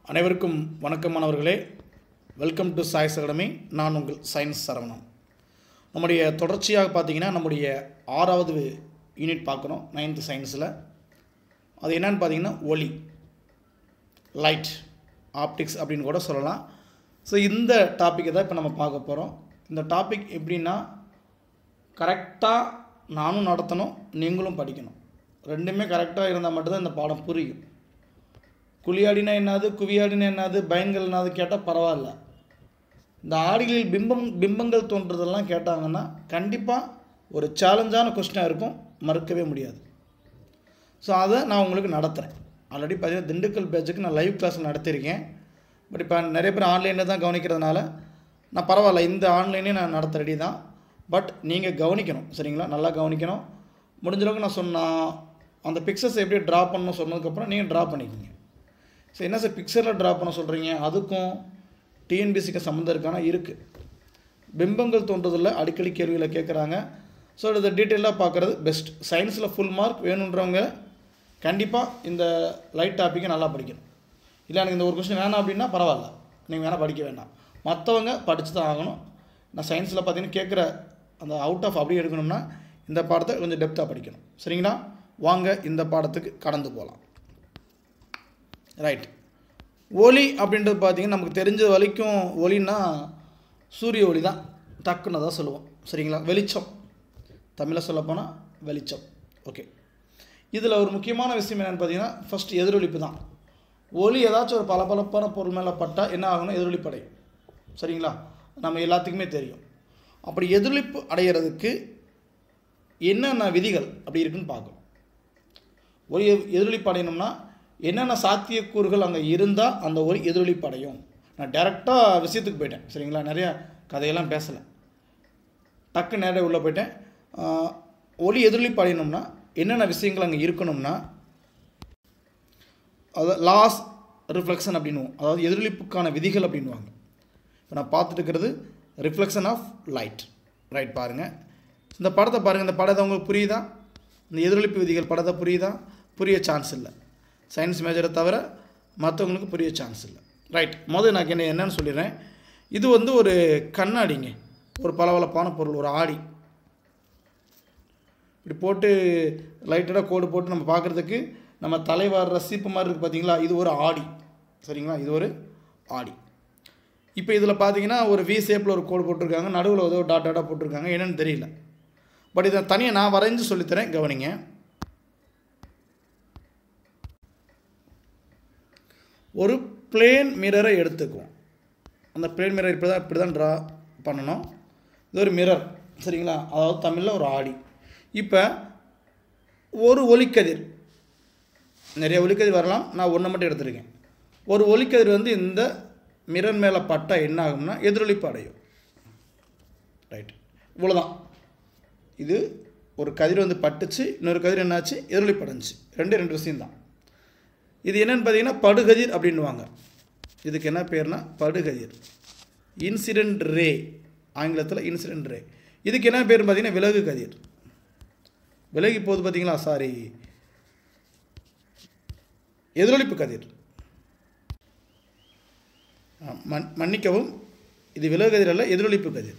அனைவருக்கும் வணக்கம் மாணவர்களே வெல்கம் டு சாய்ஸ் அகாடமி நான் உங்கள் சயின்ஸ் சரவணன் நம்முடைய தொடர்ச்சியாக பார்த்தீங்கன்னா நம்முடைய ஆறாவது யூனிட் பார்க்குறோம் நைன்த்து சயின்ஸில் அது என்னன்னு பார்த்தீங்கன்னா ஒளி லைட் ஆப்டிக்ஸ் அப்படின்னு கூட சொல்லலாம் ஸோ இந்த டாப்பிக்கை தான் இப்போ நம்ம பார்க்க போகிறோம் இந்த டாபிக் எப்படின்னா கரெக்டாக நானும் நடத்தணும் நீங்களும் படிக்கணும் ரெண்டுமே கரெக்டாக இருந்தால் மட்டும்தான் இந்த பாடம் புரியும் குழியாடினா என்னது குவியாடினா என்னது பயன்கள் என்னது கேட்டால் பரவாயில்ல இந்த ஆடிகளில் பிம்பம் பிம்பங்கள் தோன்றதெல்லாம் கேட்டாங்கன்னா கண்டிப்பாக ஒரு சேலஞ்சான கொஸ்டினாக இருக்கும் மறுக்கவே முடியாது ஸோ அதை நான் உங்களுக்கு நடத்துகிறேன் ஆல்ரெடி பார்த்தீங்கன்னா திண்டுக்கல் பேட்சுக்கு நான் லைவ் கிளாஸ் நடத்தியிருக்கேன் பட் இப்போ நிறைய பேர் ஆன்லைனில் தான் கவனிக்கிறதுனால நான் பரவாயில்ல இந்த ஆன்லைனே நான் நடத்த ரெடி தான் பட் நீங்கள் கவனிக்கணும் சரிங்களா நல்லா கவனிக்கணும் முடிஞ்ச அளவுக்கு நான் சொன்ன அந்த பிக்சர்ஸ் எப்படி ட்ரா பண்ணணும் சொன்னதுக்கப்புறம் நீங்கள் ட்ரா பண்ணிக்கோங்க ஸோ என்ன சார் பிக்சரில் ட்ரா பண்ண சொல்கிறீங்க அதுக்கும் டிஎன்பிசிக்கு சம்மந்தம் இருக்கானா இருக்குது பிம்பங்கள் தோன்றதில் அடிக்கடி கேள்வியில் கேட்குறாங்க ஸோ இதை டீட்டெயிலாக பார்க்குறது பெஸ்ட் சயின்ஸில் ஃபுல் மார்க் வேணுன்றவங்க கண்டிப்பாக இந்த லைட் டாப்பிக்கை நல்லா படிக்கணும் இல்லை எனக்கு இந்த ஒரு கொஸ்டின் வேணாம் அப்படின்னா பரவாயில்ல நீங்கள் வேணால் படிக்க வேண்டாம் மற்றவங்க படித்து தான் ஆகணும் நான் சயின்ஸில் பார்த்தீங்கன்னா கேட்குற அந்த அவுட் ஆஃப் அப்படி எடுக்கணும்னா இந்த பாடத்தை கொஞ்சம் டெப்த்தாக படிக்கணும் சரிங்களா வாங்க இந்த பாடத்துக்கு கடந்து போகலாம் ரைட் ஒளி அப்படின்றது பார்த்தீங்கன்னா நமக்கு தெரிஞ்ச வரைக்கும் ஒளின்னா சூரிய ஒளி தான் டக்குன்னு தான் சொல்லுவோம் சரிங்களா வெளிச்சம் தமிழில் சொல்லப்போனால் வெளிச்சம் ஓகே இதில் ஒரு முக்கியமான விஷயம் என்னென்னு பார்த்தீங்கன்னா ஃபஸ்ட் எதிரொலிப்பு தான் ஒளி ஏதாச்சும் ஒரு பளபளப்பான பொருள் மேலே பட்டால் என்ன ஆகணும் எதிரொலிப்பு அடையும் சரிங்களா நம்ம எல்லாத்துக்குமே தெரியும் அப்படி எதிரொலிப்பு அடைகிறதுக்கு என்னென்ன விதிகள் அப்படி இருக்குன்னு பார்க்கணும் ஒளி எதிரொலிப்பு அடையணும்னா என்னென்ன சாத்தியக்கூறுகள் அங்கே இருந்தால் அந்த ஒளி எதிரொலிப்பு அடையும் நான் டேரெக்டாக விஷயத்துக்கு போயிட்டேன் சரிங்களா நிறையா கதையெல்லாம் பேசலை டக்கு நேராக உள்ளே போயிட்டேன் ஆஹ், ஒளி எதிரொலிப்பு அடையணும்னா என்னென்ன விஷயங்கள் அங்கே இருக்கணும்னா அதாவது லாஸ் ரிஃப்ளெக்ஷன் அப்படின்னுவோம் அதாவது எதிரொலிப்புக்கான விதிகள் அப்படின்வாங்க இப்போ நான் பார்த்துட்டு இருக்கிறது ரிஃப்ளெக்ஷன் ஆஃப் லைட் ரைட் பாருங்கள் இந்த படத்தை பாருங்கள் இந்த படத்தை உங்களுக்கு புரியுதா இந்த எதிரொலிப்பு விதிகள் படத்தை புரியுதா புரிய சான்ஸ் இல்லை சயின்ஸ் மேஜரை தவிர மற்றவங்களுக்கு புரிய சான்ஸ் இல்லை ரைட் முதல் நான் என்ன என்னன்னு சொல்லிடுறேன் இது வந்து ஒரு கண்ணாடிங்க ஒரு பளபளப்பான பொருள் ஒரு ஆடி இப்படி போட்டு லைட்டடாக கோடு போட்டு நம்ம பார்க்குறதுக்கு நம்ம தலை வர்ற சீப்பு மாதிரி இருக்குது பார்த்தீங்களா இது ஒரு ஆடி சரிங்களா இது ஒரு ஆடி இப்போ இதில் பார்த்தீங்கன்னா ஒரு வி ஷேப்பில் ஒரு கோடு போட்டிருக்காங்க நடுவில் ஏதோ டாட் டாட்டாக போட்டிருக்காங்க என்னன்னு தெரியல பட் இதை தனியாக நான் வரைஞ்சு சொல்லித்தரேன் கவனிங்க ஒரு பிளேன் மிரரை எடுத்துக்குவோம் அந்த பிளேன் மிரர் இப்படி தான் இப்படி தான் ட்ரா பண்ணணும் இது ஒரு மிரர் சரிங்களா அதாவது தமிழில் ஒரு ஆடி இப்போ ஒரு ஒளிக்கதிர் நிறைய ஒளிக்கதிர் வரலாம் நான் ஒன்று மட்டும் எடுத்திருக்கேன் ஒரு ஒளிக்கதிர் வந்து இந்த மிரர் மேலே பட்டால் என்ன ஆகும்னா எதிரொலிப்பு அடையும் ரைட் இவ்வளோதான் இது ஒரு கதிர் வந்து பட்டுச்சு இன்னொரு கதிர் என்னாச்சு எதிரொலிப்பு அடைஞ்சி ரெண்டு ரெண்டு விஷயம்தான் இது என்னன்னு பார்த்தீங்கன்னா படுகதிர் அப்படின்வாங்க இதுக்கு என்ன பேர்னா படுகதிர் இன்சிடென்ட் ரே ஆங்கிலத்தில் இன்சிடென்ட் ரே இதுக்கு என்ன பேர் பார்த்தீங்கன்னா விலகு கதிர் விலகி போகுது பார்த்தீங்களா சாரி எதிரொலிப்பு கதிர் ஆ, மன் மன்னிக்கவும் இது விலகு கதிர் அல்ல எதிரொலிப்பு கதிர்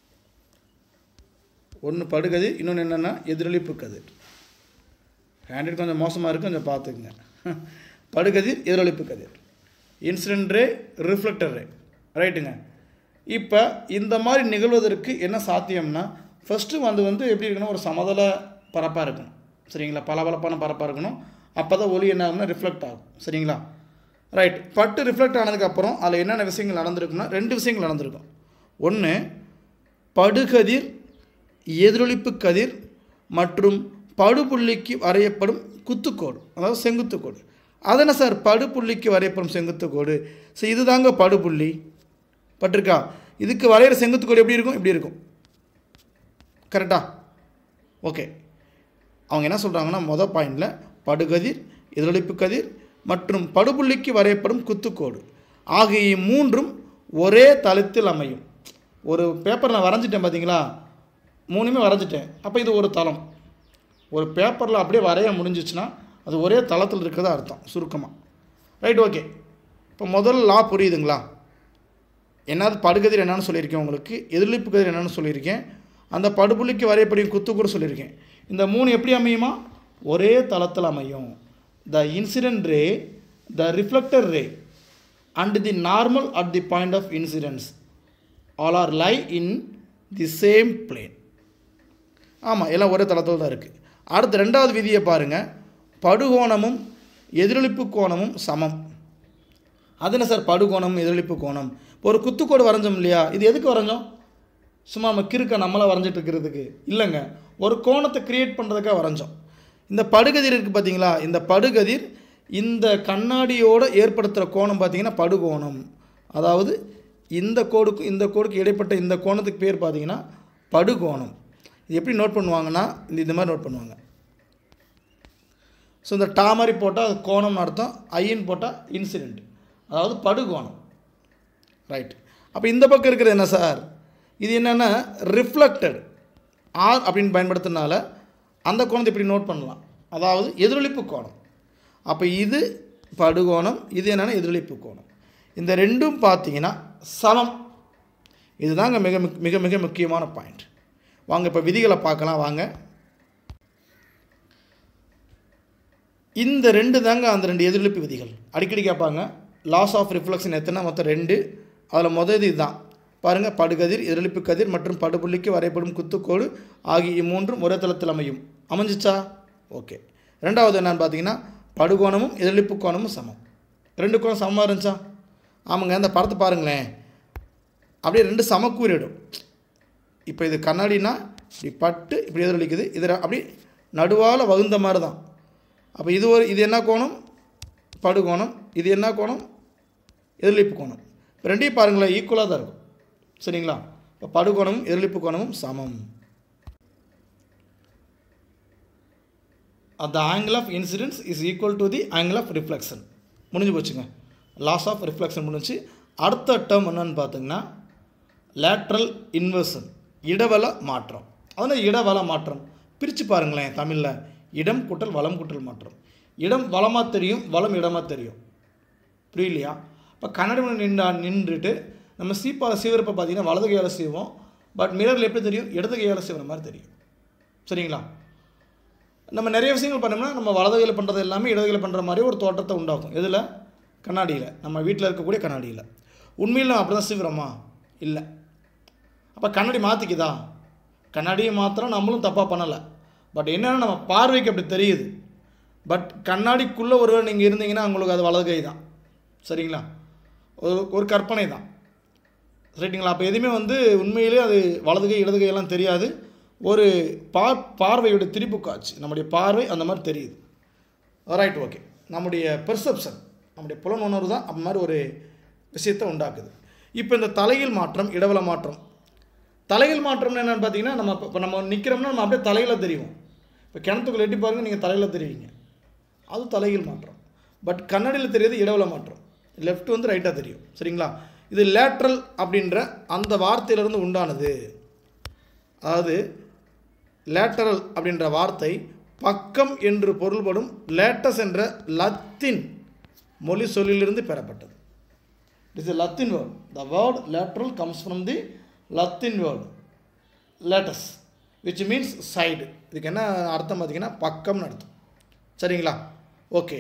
ஒன்று படுகதிர் இன்னொன்று என்னென்னா எதிரொலிப்பு கதிர் ஹேண்ட்ரைட் கொஞ்சம் மோசமாக இருக்குது கொஞ்சம் பார்த்துக்குங்க படுகதிர் எதிரொலிப்பு கதிர் இன்சிடென்ட் ரே ரிஃப்ளெக்டர் ரே ரைட்டுங்க இப்போ இந்த மாதிரி நிகழ்வதற்கு என்ன சாத்தியம்னா ஃபஸ்ட்டு வந்து வந்து எப்படி இருக்கணும் ஒரு சமதள பரப்பாக இருக்கணும் சரிங்களா பளபளப்பான பரப்பாக இருக்கணும் அப்போ தான் ஒளி என்ன ஆகும்னா ரிஃப்ளெக்ட் ஆகும் சரிங்களா ரைட் பட்டு ரிஃப்ளெக்ட் ஆனதுக்கப்புறம் அதில் என்னென்ன விஷயங்கள் நடந்திருக்குன்னா ரெண்டு விஷயங்கள் நடந்திருக்கும் ஒன்று படுகதிர் எதிரொலிப்பு கதிர் மற்றும் படுபுள்ளிக்கு வரையப்படும் குத்துக்கோடு அதாவது செங்குத்துக்கோடு அதென்ன சார் படுபுள்ளிக்கு வரையப்படும் செங்குத்துக்கோடு ஸோ இதுதாங்க படுபுள்ளி பட்டிருக்கா இதுக்கு வரைகிற செங்குத்துக்கோடு எப்படி இருக்கும் இப்படி இருக்கும் கரெக்டா ஓகே அவங்க என்ன சொல்கிறாங்கன்னா மொதல் பாயிண்டில் படுகதிர் எதிரொலிப்பு கதிர் மற்றும் படுபுள்ளிக்கு வரையப்படும் குத்துக்கோடு ஆகிய மூன்றும் ஒரே தளத்தில் அமையும் ஒரு பேப்பர் நான் வரைஞ்சிட்டேன் பார்த்தீங்களா மூணுமே வரைஞ்சிட்டேன் அப்போ இது ஒரு தளம் ஒரு பேப்பரில் அப்படியே வரைய முடிஞ்சிச்சுன்னா அது ஒரே தளத்தில் இருக்கிறதா அர்த்தம் சுருக்கமாக ரைட் ஓகே இப்போ இப்போ முதல் லா புரியுதுங்களா என்னது படுகதிர் என்னன்னு சொல்லியிருக்கேன் உங்களுக்கு எதிர்லிப்பு கதிர் என்னன்னு சொல்லியிருக்கேன் அந்த படுபுள்ளிக்கு வரையப்படும் குத்து கூட சொல்லியிருக்கேன் இந்த மூணு எப்படி அமையுமா ஒரே தளத்தில் அமையும் the incident ray the reflector ray and the normal at the point of incidence all are lie in the same plane ஆமாம் எல்லாம் ஒரே தளத்தில் தான் இருக்குது அடுத்து ரெண்டாவது விதியை பாருங்கள் படுகோணமும் எதிரொலிப்பு கோணமும் சமம் அது என்ன சார் படுகோணம் எதிரொலிப்பு கோணம் இப்போ ஒரு குத்துக்கோடு வரைஞ்சோம் இல்லையா இது எதுக்கு வரைஞ்சோம் சும்மா நம்ம கிறுக்க நம்மளாக வரைஞ்சிட்டு இருக்கிறதுக்கு இல்லைங்க ஒரு கோணத்தை கிரியேட் பண்ணுறதுக்காக வரைஞ்சோம் இந்த படுகதிர் இருக்குது பார்த்தீங்களா இந்த படுகதிர் இந்த கண்ணாடியோடு ஏற்படுத்துகிற கோணம் பார்த்தீங்கன்னா படுகோணம் அதாவது இந்த கோடுக்கும் இந்த கோடுக்கு இடைப்பட்ட இந்த கோணத்துக்கு பேர் பார்த்தீங்கன்னா படுகோணம் இது எப்படி நோட் பண்ணுவாங்கன்னா இந்த இந்த மாதிரி நோட் பண்ணுவாங்க ஸோ இந்த டா மாதிரி போட்டால் அது கோணம்னு அர்த்தம் ஐன்னு போட்டால் இன்சிடெண்ட் அதாவது படுகோணம் ரைட் அப்போ இந்த பக்கம் இருக்கிறது என்ன சார் இது என்னென்னா ரிஃப்ளெக்டட் ஆர் அப்படின்னு பயன்படுத்தினால அந்த கோணத்தை இப்படி நோட் பண்ணலாம் அதாவது எதிரொலிப்பு கோணம் அப்போ இது படுகோணம் இது என்னென்னா எதிரொலிப்பு கோணம் இந்த ரெண்டும் பார்த்தீங்கன்னா சமம் இதுதாங்க மிக மிக- மிக மிக முக்கியமான பாயிண்ட் வாங்க இப்போ விதிகளை பார்க்கலாம் வாங்க இந்த ரெண்டு தாங்க அந்த ரெண்டு எதிரொலிப்பு விதிகள் அடிக்கடி கேட்பாங்க லாஸ் ஆஃப் ரிஃப்ளெக்ஷன் எத்தனை மொத்தம் ரெண்டு அதில் முதல் இது இதுதான் பாருங்கள் படுகதிர் எதிரொலிப்பு கதிர் மற்றும் படுபுள்ளிக்கு வரைபடும் குத்துக்கோடு ஆகிய இம்மூன்றும் ஒரே தளத்தில் அமையும் அமைஞ்சிச்சா ஓகே ரெண்டாவது என்னன்னு பார்த்தீங்கன்னா படுகோணமும் எதிரொலிப்பு கோணமும் சமம் ரெண்டு கோணம் சமமாக இருந்துச்சா ஆமாங்க இந்த படத்தை பாருங்களேன் அப்படியே ரெண்டு சமக்கூறிடும் இப்போ இது கண்ணாடினா இப்படி பட்டு இப்படி எதிரொலிக்குது இதில் அப்படி நடுவால் வகுந்த மாதிரி தான் அப்போ இது ஒரு இது என்ன கோணம் படுகோணம் இது என்ன கோணம் எதிரொலிப்பு கோணம் இப்போ ரெண்டையும் பாருங்களேன் ஈக்குவலாக தான் இருக்கும் சரிங்களா இப்போ படுகோணமும் எதிரொலிப்பு கோணமும் சமம் the angle of incidence is equal to the angle of reflection முடிஞ்சு போச்சுங்க லாஸ் ஆஃப் ரிஃப்ளெக்ஷன் முடிஞ்சு அடுத்த டேர்ம் என்னன்னு பார்த்தீங்கன்னா லேட்ரல் இன்வர்ஷன் இடவல மாற்றம் அதனால் இடவல மாற்றம் பிரித்து பாருங்களேன் தமிழில் இடம் கூட்டல் வலம் கூட்டல் மாற்றம் இடம் வலமாக தெரியும் வலம் இடமாக தெரியும் புரியலையா இப்போ கண்ணாடி முன்னாடி நின்றா நின்றுட்டு நம்ம சீப்பால் சீவிரப்பை பார்த்தீங்கன்னா வலது கையால் சீவோம் பட் மிரரில் எப்படி தெரியும் இடது கையால் சீவுற மாதிரி தெரியும் சரிங்களா நம்ம நிறைய விஷயங்கள் பண்ணோம்னா நம்ம வலது கையில் பண்ணுறது எல்லாமே இடது கையில் பண்ணுற மாதிரி ஒரு தோற்றத்தை உண்டாக்கும் எதில் கண்ணாடியில் நம்ம வீட்டில் இருக்கக்கூடிய கண்ணாடியில் உண்மையில் நம்ம அப்படி தான் சீவிரமா இல்லை அப்போ கண்ணாடி மாற்றிக்குதா கண்ணாடியை மாத்திரம் நம்மளும் தப்பாக பண்ணலை பட் என்னென்னா நம்ம பார்வைக்கு அப்படி தெரியுது பட் கண்ணாடிக்குள்ளே ஒருவர் நீங்கள் இருந்தீங்கன்னா உங்களுக்கு அது வலது கை தான் சரிங்களா ஒரு ஒரு கற்பனை தான் ரைட்டுங்களா அப்போ எதுவுமே வந்து உண்மையிலே அது வலது கை இடது கையெல்லாம் தெரியாது ஒரு பார் பார்வையோட திருப்பு காட்சி நம்முடைய பார்வை அந்த மாதிரி தெரியுது ரைட் ஓகே நம்முடைய பெர்செப்ஷன் நம்முடைய புலன் உணர்வு தான் அந்த மாதிரி ஒரு விஷயத்தை உண்டாக்குது இப்போ இந்த தலையில் மாற்றம் இடவல மாற்றம் தலையில் மாற்றம்னு என்னென்னு பார்த்தீங்கன்னா நம்ம இப்போ நம்ம நிற்கிறோம்னா நம்ம அப்படியே தலையில் தெரியும் இப்போ கிணத்துக்குள்ள எட்டி பாருங்க நீங்கள் தலையில் தெரிவிங்க அது தலையில் மாற்றம் பட் கண்ணாடியில் தெரியுது இடவல மாற்றம் லெஃப்ட் வந்து ரைட்டாக தெரியும் சரிங்களா இது லேட்ரல் அப்படின்ற அந்த வார்த்தையிலிருந்து உண்டானது அதாவது லேட்டரல் அப்படின்ற வார்த்தை பக்கம் என்று பொருள்படும் லேட்டஸ் என்ற லத்தின் மொழி சொல்லிலிருந்து பெறப்பட்டது it is a Latin word the word lateral comes from the Latin word latus which means side இதுக்கு என்ன அர்த்தம் பார்த்தீங்கன்னா பக்கம்னு அர்த்தம் சரிங்களா ஓகே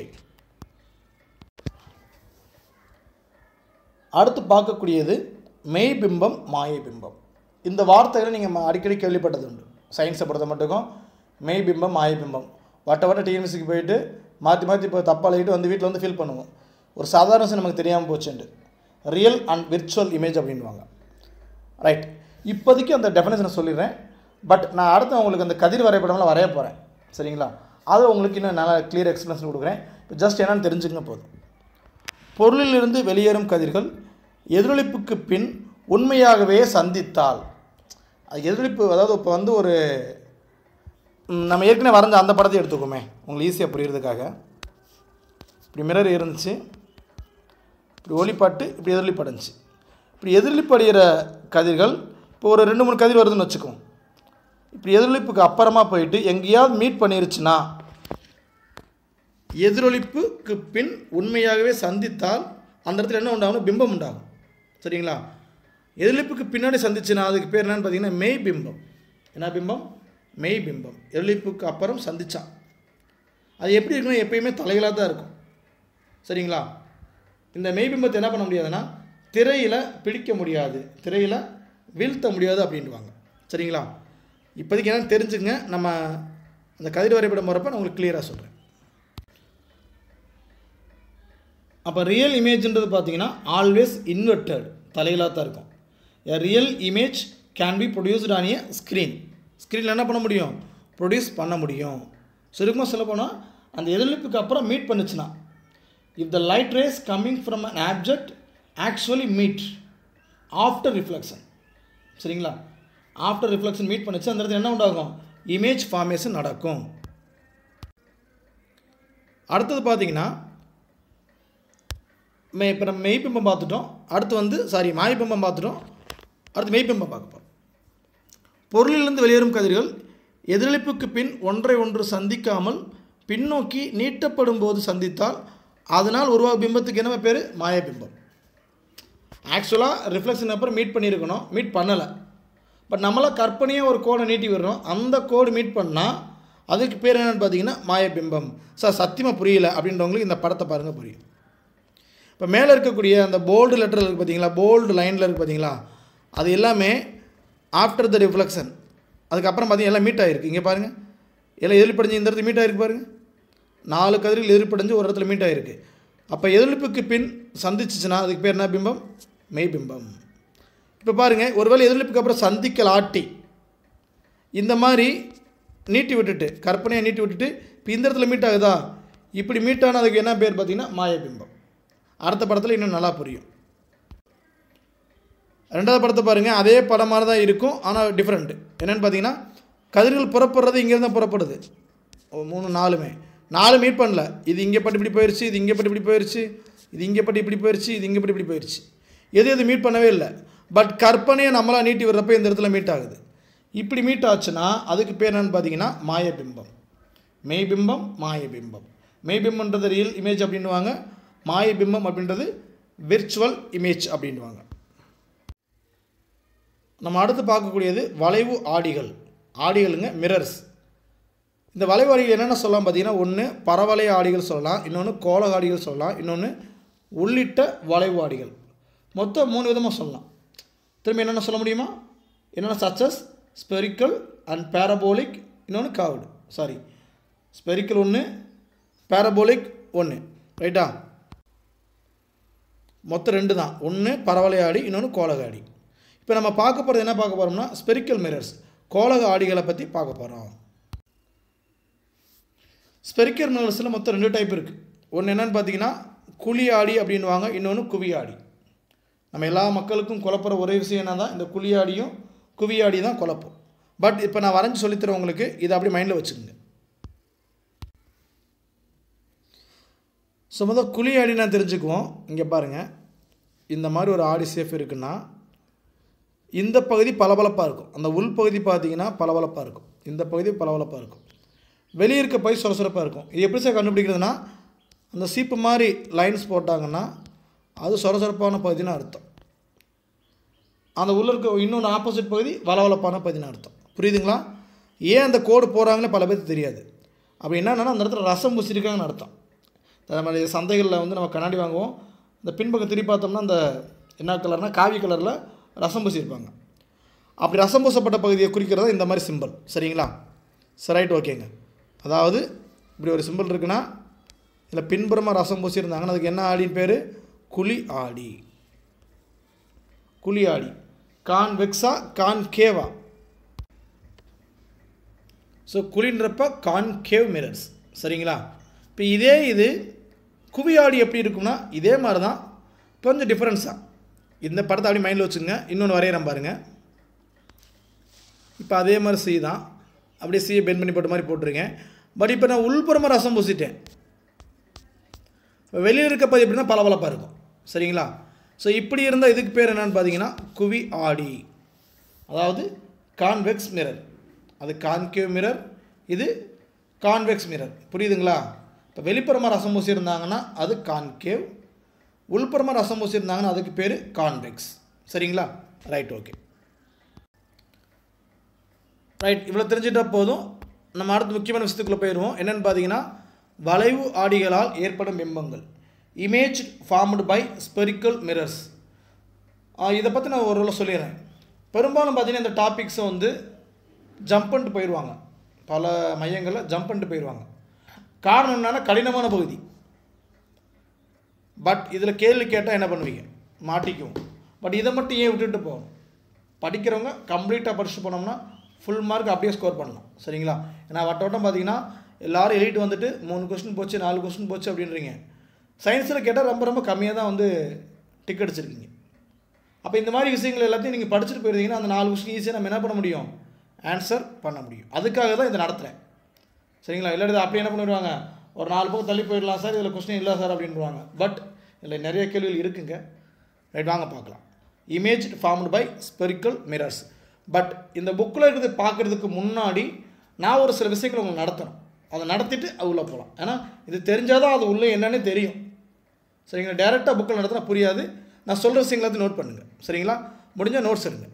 அடுத்து பார்க்கக்கூடியது மெய் பிம்பம் மாயை பிம்பம் இந்த வார்த்தைகளை நீங்கள் அடிக்கடி கேள்விப்பட்டது உண்டு சயின்ஸை பொறுத்த மட்டுக்கும் மெய் பிம்பம் மாயை பிம்பம் வட்ட வட்ட டிஎன்எஸ்சிக்கு போயிட்டு மாற்றி மாற்றி இப்போ தப்பாக எழுதிட்டு வந்து வீட்டில் வந்து ஃபீல் பண்ணுவோம் ஒரு சாதாரண விஷயம் நமக்கு தெரியாமல் போச்சுண்டு ரியல் அண்ட் விர்ச்சுவல் இமேஜ் அப்படின்வாங்க ரைட் இப்போதைக்கு அந்த டெஃபினேஷனை சொல்லிடுறேன் பட் நான் அடுத்து உங்களுக்கு அந்த கதிர் வரைபடம்லாம் வரைய போகிறேன் சரிங்களா அது உங்களுக்கு இன்னும் நல்லா கிளியர் எக்ஸ்பிளேஷன் கொடுக்குறேன் இப்போ ஜஸ்ட் என்னன்னு தெரிஞ்சுங்க போதும் பொருளிலிருந்து வெளியேறும் கதிர்கள் எதிரொலிப்புக்கு பின் உண்மையாகவே சந்தித்தால் அது எதிரொலிப்பு அதாவது இப்போ வந்து ஒரு ம், நம்ம ஏற்கனவே வரைஞ்ச அந்த படத்தை எடுத்துக்கோமே உங்களுக்கு ஈஸியாக புரியுறதுக்காக இப்படி மிரர் இருந்துச்சு இப்படி ஒளிப்பட்டு இப்படி எதிரொலிப்படைஞ்சி இப்படி எதிரொலிப்படைகிற கதிர்கள் இப்போ ஒரு ரெண்டு மூணு கதிர் வருதுன்னு வச்சுக்கோம் இப்படி எதிரொலிப்புக்கு அப்புறமா போயிட்டு எங்கேயாவது மீட் பண்ணிருச்சுன்னா எதிரொலிப்புக்கு பின் உண்மையாகவே சந்தித்தால் அந்த இடத்துல என்ன உண்டாகும் பிம்பம் உண்டாகும் சரிங்களா எதிர்லிப்புக்கு பின்னாடி சந்திச்சுனா அதுக்கு பேர் என்னன்னு பார்த்தீங்கன்னா மெய் பிம்பம் என்ன பிம்பம் மெய் பிம்பம் எதிர்லிப்புக்கு அப்புறம் சந்திச்சா அது எப்படி இருக்குன்னா எப்பயுமே தலைகளாக தான் இருக்கும் சரிங்களா இந்த மெய்பிம்பத்தை என்ன பண்ண முடியாதுன்னா திரையில் பிடிக்க முடியாது திரையில் வீழ்த்த முடியாது அப்படின்வாங்க சரிங்களா இப்போதைக்கு என்னன்னு தெரிஞ்சுங்க நம்ம அந்த கதிர் வரைபடம் வரப்போ நான் உங்களுக்கு கிளியராக சொல்கிறேன் அப்போ ரியல் இமேஜ்ன்றது பார்த்தீங்கன்னா ஆல்வேஸ் இன்வெர்டட் தலைகளாக தான் இருக்கும் a real image can be produced on a screen ஸ்க்ரீனில் என்ன பண்ண முடியும் ப்ரொடியூஸ் பண்ண முடியும் சுருக்கமாக சொல்ல போனால் அந்த எதிர்லிப்புக்கு அப்புறம் மீட் பண்ணுச்சுன்னா if the light rays coming from an object actually meet after reflection சரிங்களா ஆஃப்டர் ரிஃப்ளெக்ஷன் மீட் பண்ணுச்சு அந்த இடத்துல என்ன உண்டாகும் இமேஜ் ஃபார்மேஷன் நடக்கும் அடுத்தது பார்த்தீங்கன்னா மே இப்போ நம்ம மெய்பிம்பம் பார்த்துட்டோம் அடுத்து வந்து சாரி மாயபிம்பம் பார்த்துட்டோம் அடுத்து மெய்பிம்பம் பார்க்க போகிறோம் பொருளிலிருந்து வெளியேறும் கதிர்கள் எதிரொலிப்புக்கு பின் ஒன்றை ஒன்று சந்திக்காமல் பின்னோக்கி நீட்டப்படும் போது சந்தித்தால் அதனால் உருவாகும் பிம்பத்துக்கு என்ன பேர் மாயபிம்பம் ஆக்சுவலாக ரிஃப்ளெக்ஷன் அப்புறம் மீட் பண்ணியிருக்கணும் மீட் பண்ணலை பட் நம்மளாம் கற்பனையாக ஒரு கோடை நீட்டி விடுறோம் அந்த கோடு மீட் பண்ணால் அதுக்கு பேர் என்னென்னு பார்த்தீங்கன்னா மாயபிம்பம் சார் சத்தியமாக புரியல அப்படின்றவங்களுக்கு இந்த படத்தை பாருங்கள் புரியும் இப்போ மேலே இருக்கக்கூடிய அந்த போல்டு லெட்டர் இருக்குது பார்த்தீங்களா போல்டு லைனில் இருக்குது பார்த்தீங்களா அது எல்லாமே ஆஃப்டர் த ரிஃப்ளெக்ஷன் அதுக்கப்புறம் பார்த்தீங்கன்னா எல்லாம் மீட் ஆகிருக்கு இங்கே பாருங்கள் எல்லாம் எதிர்ப்படைஞ்சு இந்த இடத்துல மீட் ஆகிருக்கு பாருங்கள் நாலு கதிரில் எதிர்ப்படைஞ்சு ஒரு இடத்துல மீட் ஆகிருக்கு அப்போ எதிர்ப்புக்கு பின் சந்திச்சுச்சுன்னா அதுக்கு பேர் என்ன பிம்பம் மெய் பிம்பம் இப்போ பாருங்கள் ஒருவேளை எதிர்ப்புக்கு அப்புறம் சந்திக்கல் ஆட்டி இந்த மாதிரி நீட்டி விட்டுட்டு கற்பனையை நீட்டி விட்டுட்டு இப்போ இந்த இடத்துல மீட் ஆகுதா இப்படி மீட் ஆனதுக்கு என்ன பேர் பார்த்தீங்கன்னா மாயபிம்பம் அடுத்த படத்தில் இன்னும் நல்லா புரியும் ரெண்டாவது படத்தை பாருங்கள் அதே படம் மாதிரி தான் இருக்கும் ஆனால் டிஃப்ரெண்ட்டு என்னென்னு பார்த்தீங்கன்னா கதிர்கள் புறப்படுறது இங்கேருந்து தான் புறப்படுது ஓ, மூணு நாலுமே நாலு மீட் பண்ணல இது இங்கே பட்டு இப்படி போயிடுச்சு இது இங்கே பட்டு இப்படி போயிடுச்சு இது இங்கே பட்டு இப்படி போயிடுச்சு இது இங்கே பட்டு இப்படி போயிடுச்சு எது எது மீட் பண்ணவே இல்லை பட் கற்பனையை நம்மளாக நீட்டி விடுறப்ப இந்த இடத்துல மீட் ஆகுது இப்படி மீட் ஆச்சுன்னா அதுக்கு பேர் என்னன்னு பார்த்தீங்கன்னா மாயபிம்பம் மெய்பிம்பம் மாயபிம்பம் மெய்பிம்பம்ன்றது ரியல் இமேஜ் அப்படின்னுவாங்க மாயபிம்பம் அப்படின்றது விர்ச்சுவல் இமேஜ் அப்படின்வாங்க நம்ம அடுத்து பார்க்கக்கூடியது வளைவு ஆடிகள் ஆடிகளுங்க மிரர்ஸ் இந்த வளைவு ஆடிகள் என்னென்ன சொல்லலாம் பார்த்தீங்கன்னா ஒன்று பரவளைய ஆடிகள் சொல்லலாம் இன்னொன்று கோல ஆடிகள் சொல்லலாம் இன்னொன்று உள்ளிட்ட வளைவு ஆடிகள் மொத்தம் மூணு விதமாக சொல்லலாம் திரும்ப என்னென்ன சொல்ல முடியுமா என்னென்ன சச்சஸ் ஸ்பெரிக்கல் அண்ட் பேரபோலிக் இன்னொன்று காவ்டு சாரி ஸ்பெரிக்கல் ஒன்று பேரபோலிக் ஒன்று ரைட்டா மொத்தம் ரெண்டு தான் ஒன்று பரவளைய ஆடி இன்னொன்று கோலக ஆடி இப்போ நம்ம பார்க்க போகிறது என்ன பார்க்க போகிறோம்னா ஸ்பெரிக்கல் மிரர்ஸ் கோலக ஆடிகளை பற்றி பார்க்க போகிறோம் ஸ்பெரிக்கல் மிரர்ஸில் மொத்தம் ரெண்டு டைப் இருக்குது ஒன்று என்னன்னு பார்த்தீங்கன்னா குழி ஆடி அப்படின்வாங்க இன்னொன்று குவி ஆடி நம்ம எல்லா மக்களுக்கும் குழப்புற ஒரே விஷயம் என்ன தான் இந்த குழியாடியும் குவியாடி தான் குழப்பம் பட் இப்போ நான் வரைஞ்சி சொல்லித்தரேன் உங்களுக்கு இதை அப்படி மைண்டில் வச்சுக்கோங்க ஸோ முதல் குழி ஆடி நான் தெரிஞ்சுக்குவோம் இங்கே பாருங்கள் இந்த மாதிரி ஒரு ஆடி சேஃப் இருக்குன்னா இந்த பகுதி பளபளப்பாக இருக்கும் அந்த உள் பகுதி பார்த்தீங்கன்னா பளபளப்பாக இருக்கும் இந்த பகுதி பளபளப்பாக இருக்கும் வெளியே இருக்க பகுதி சுரசுரப்பாக இருக்கும் இது எப்படி சார் கண்டுபிடிக்கிறதுனா அந்த சீப்பு மாதிரி லைன்ஸ் போட்டாங்கன்னா அது சொரசொரப்பான பகுதின்னு அர்த்தம் அந்த உள்ள இருக்க இன்னொன்று ஆப்போசிட் பகுதி வளவளப்பான பகுதின்னு அர்த்தம் புரியுதுங்களா ஏன் அந்த கோடு போகிறாங்கன்னு பல பேருக்கு தெரியாது அப்படி என்னன்னா அந்த இடத்துல ரசம் பூசிருக்காங்கன்னு அர்த்தம் நம்ம சந்தைகளில் வந்து நம்ம கண்ணாடி வாங்குவோம் இந்த பின்பக்கம் திருப்பி பார்த்தோம்னா அந்த என்ன கலர்னா காவி கலரில் ரசம் பூசியிருப்பாங்க அப்படி ரசம் பூசப்பட்ட பகுதியை குறிக்கிறது இந்த மாதிரி சிம்பிள் சரிங்களா சரி ரைட் ஓகேங்க அதாவது இப்படி ஒரு சிம்பிள் இருக்குன்னா இதில் பின்புறமாக ரசம் பூசியிருந்தாங்கன்னா அதுக்கு என்ன ஆடின்னு பேர் குழி ஆடி குழி ஆடி கான் வெக்ஸா கான் கேவா ஸோ குழின்றப்ப கான் கேவ் மிரர்ஸ் சரிங்களா இப்போ இதே இது குவியாடி எப்படி இருக்கும்னா இதே மாதிரி தான் கொஞ்சம் டிஃப்ரென்ஸாக இந்த படத்தை அப்படி மைண்டில் வச்சுங்க இன்னொன்று வரைகிறேன் பாருங்கள் இப்போ அதே மாதிரி சி தான் அப்படியே சியை பெண்ட் பண்ணி போட்ட மாதிரி போட்டிருக்கேன் பட் இப்போ நான் உள்புறமாக ரசம் பூசிட்டேன் வெளியில் இருக்கப்பது எப்படின்னா பளபளப்பாக இருக்கும் சரிங்களா ஸோ இப்படி இருந்தால் இதுக்கு பேர் என்னன்னு பார்த்தீங்கன்னா குவி ஆடி அதாவது கான்வெக்ஸ் மிரர் அது கான்கேவ் மிரர் இது கான்வெக்ஸ் மிரர் புரியுதுங்களா இப்போ வெளிப்புறமாக ரசம் பூசி இருந்தாங்கன்னா அது கான்கேவ் உள்புறமாக ரசம் பூசியிருந்தாங்கன்னா அதுக்கு பேர் கான்வெக்ஸ் சரிங்களா ரைட் ஓகே ரைட் இவ்வளோ தெரிஞ்சிட்டா போதும் நம்ம அடுத்த முக்கியமான விஷயத்துக்குள்ளே போயிடுவோம் என்னென்னு பார்த்தீங்கன்னா வளைவு ஆடிகளால் ஏற்படும் பிம்பங்கள் image formed by spherical mirrors இதை பற்றி நான் ஒரு சொல்லிடுறேன் பெரும்பாலும் பார்த்தீங்கன்னா இந்த டாபிக்ஸை வந்து ஜம்ப் பண்ணிட்டு போயிடுவாங்க பல மையங்களில் ஜம்ப் பண்ணிட்டு போயிடுவாங்க காரணம் என்னன்னா கடினமான பகுதி பட் இதில் கேள்வி கேட்டால் என்ன பண்ணுவீங்க மாட்டிக்குவோம் பட் இதை மட்டும் ஏன் விட்டுட்டு போகணும் படிக்கிறவங்க கம்ப்ளீட்டாக படிச்சுட்டு போனோம்னா ஃபுல் மார்க் அப்படியே ஸ்கோர் பண்ணலாம் சரிங்களா ஏன்னா வட்ட வட்டம் பார்த்தீங்கன்னா எல்லாரும் எழுதிட்டு வந்துட்டு மூணு கொஸ்டின் போச்சு நாலு கொஸ்டின் போச்சு அப்படின்றீங்க சயின்ஸில் கேட்டால் ரொம்ப ரொம்ப கம்மியாக தான் வந்து டிக் அடிச்சிருக்கீங்க அப்போ இந்த மாதிரி விஷயங்கள் எல்லாத்தையும் நீங்கள் படிச்சுட்டு போயிருந்தீங்கன்னா அந்த நாலு கொஸ்டின் ஈஸியாக நம்ம என்ன பண்ண முடியும் ஆன்சர் பண்ண முடியும் அதுக்காக தான் இதை நடத்துகிறேன் சரிங்களா இல்லாட்டி அப்படி என்ன பண்ணிடுவாங்க ஒரு நாலு பக்கம் தள்ளி போயிடலாம் சார் இதில் கொஸ்டின் இல்லை சார் அப்படின்றாங்க பட் இதில் நிறைய கேள்விகள் இருக்குங்க ரைட் வாங்க பார்க்கலாம் image formed by spherical mirrors but இந்த புக்கில் இருக்கிறது பார்க்குறதுக்கு முன்னாடி நான் ஒரு சில விஷயங்களை உங்களுக்கு நடத்தணும் அதை நடத்திட்டு அது உள்ளே போகலாம் ஏன்னா இது தெரிஞ்சால் தான் அது உள்ளே என்னன்னு தெரியும் சரிங்களா டேரெக்டாக புக்கில் நடத்தினா புரியாது நான் சொல்கிற விஷயங்களை எல்லாத்தையும் நோட் பண்ணுங்கள் சரிங்களா முடிஞ்சால் நோட்ஸ் எடுங்க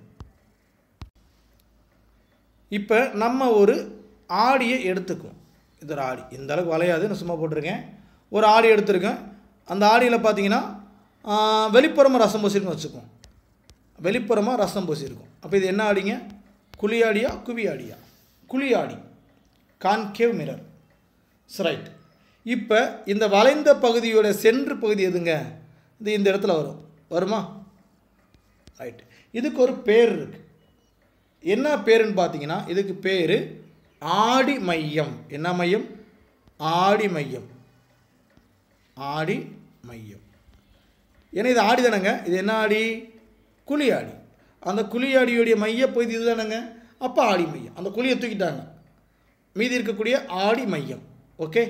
இப்போ நம்ம ஒரு ஆடியை எடுத்துக்குவோம் இது ஒரு ஆடி இந்த அளவுக்கு வளையாது நான் சும்மா போட்டிருக்கேன் ஒரு ஆடி எடுத்திருக்கேன் அந்த ஆடியில் பார்த்தீங்கன்னா வெளிப்புறமாக ரசம் பூசிருக்குன்னு வச்சுக்குவோம் வெளிப்புறமாக ரசம் பூசியிருக்கும் அப்போ இது என்ன ஆடிங்க குழி ஆடியா குவி ஆடியா குழி ஆடி கான்கேவ் மிரர் ரைட் இப்போ இந்த வளைந்த பகுதியோட சென்று பகுதி எதுங்க இது இந்த இடத்துல வரும் வருமா ரைட் இதுக்கு ஒரு பேர் இருக்குது என்ன பேருன்னு பார்த்தீங்கன்னா இதுக்கு பேர் ஆடி மையம் என்ன மையம் ஆடி மையம் ஆடி மையம் ஏன்னா இது ஆடி தானேங்க இது என்ன ஆடி குழி ஆடி அந்த குழி ஆடியோடைய மைய பகுதி இது தானேங்க அப்போ ஆடி மையம் அந்த குழியை தூக்கிட்டாங்க மீதி இருக்கக்கூடிய ஆடி மையம் ஓகே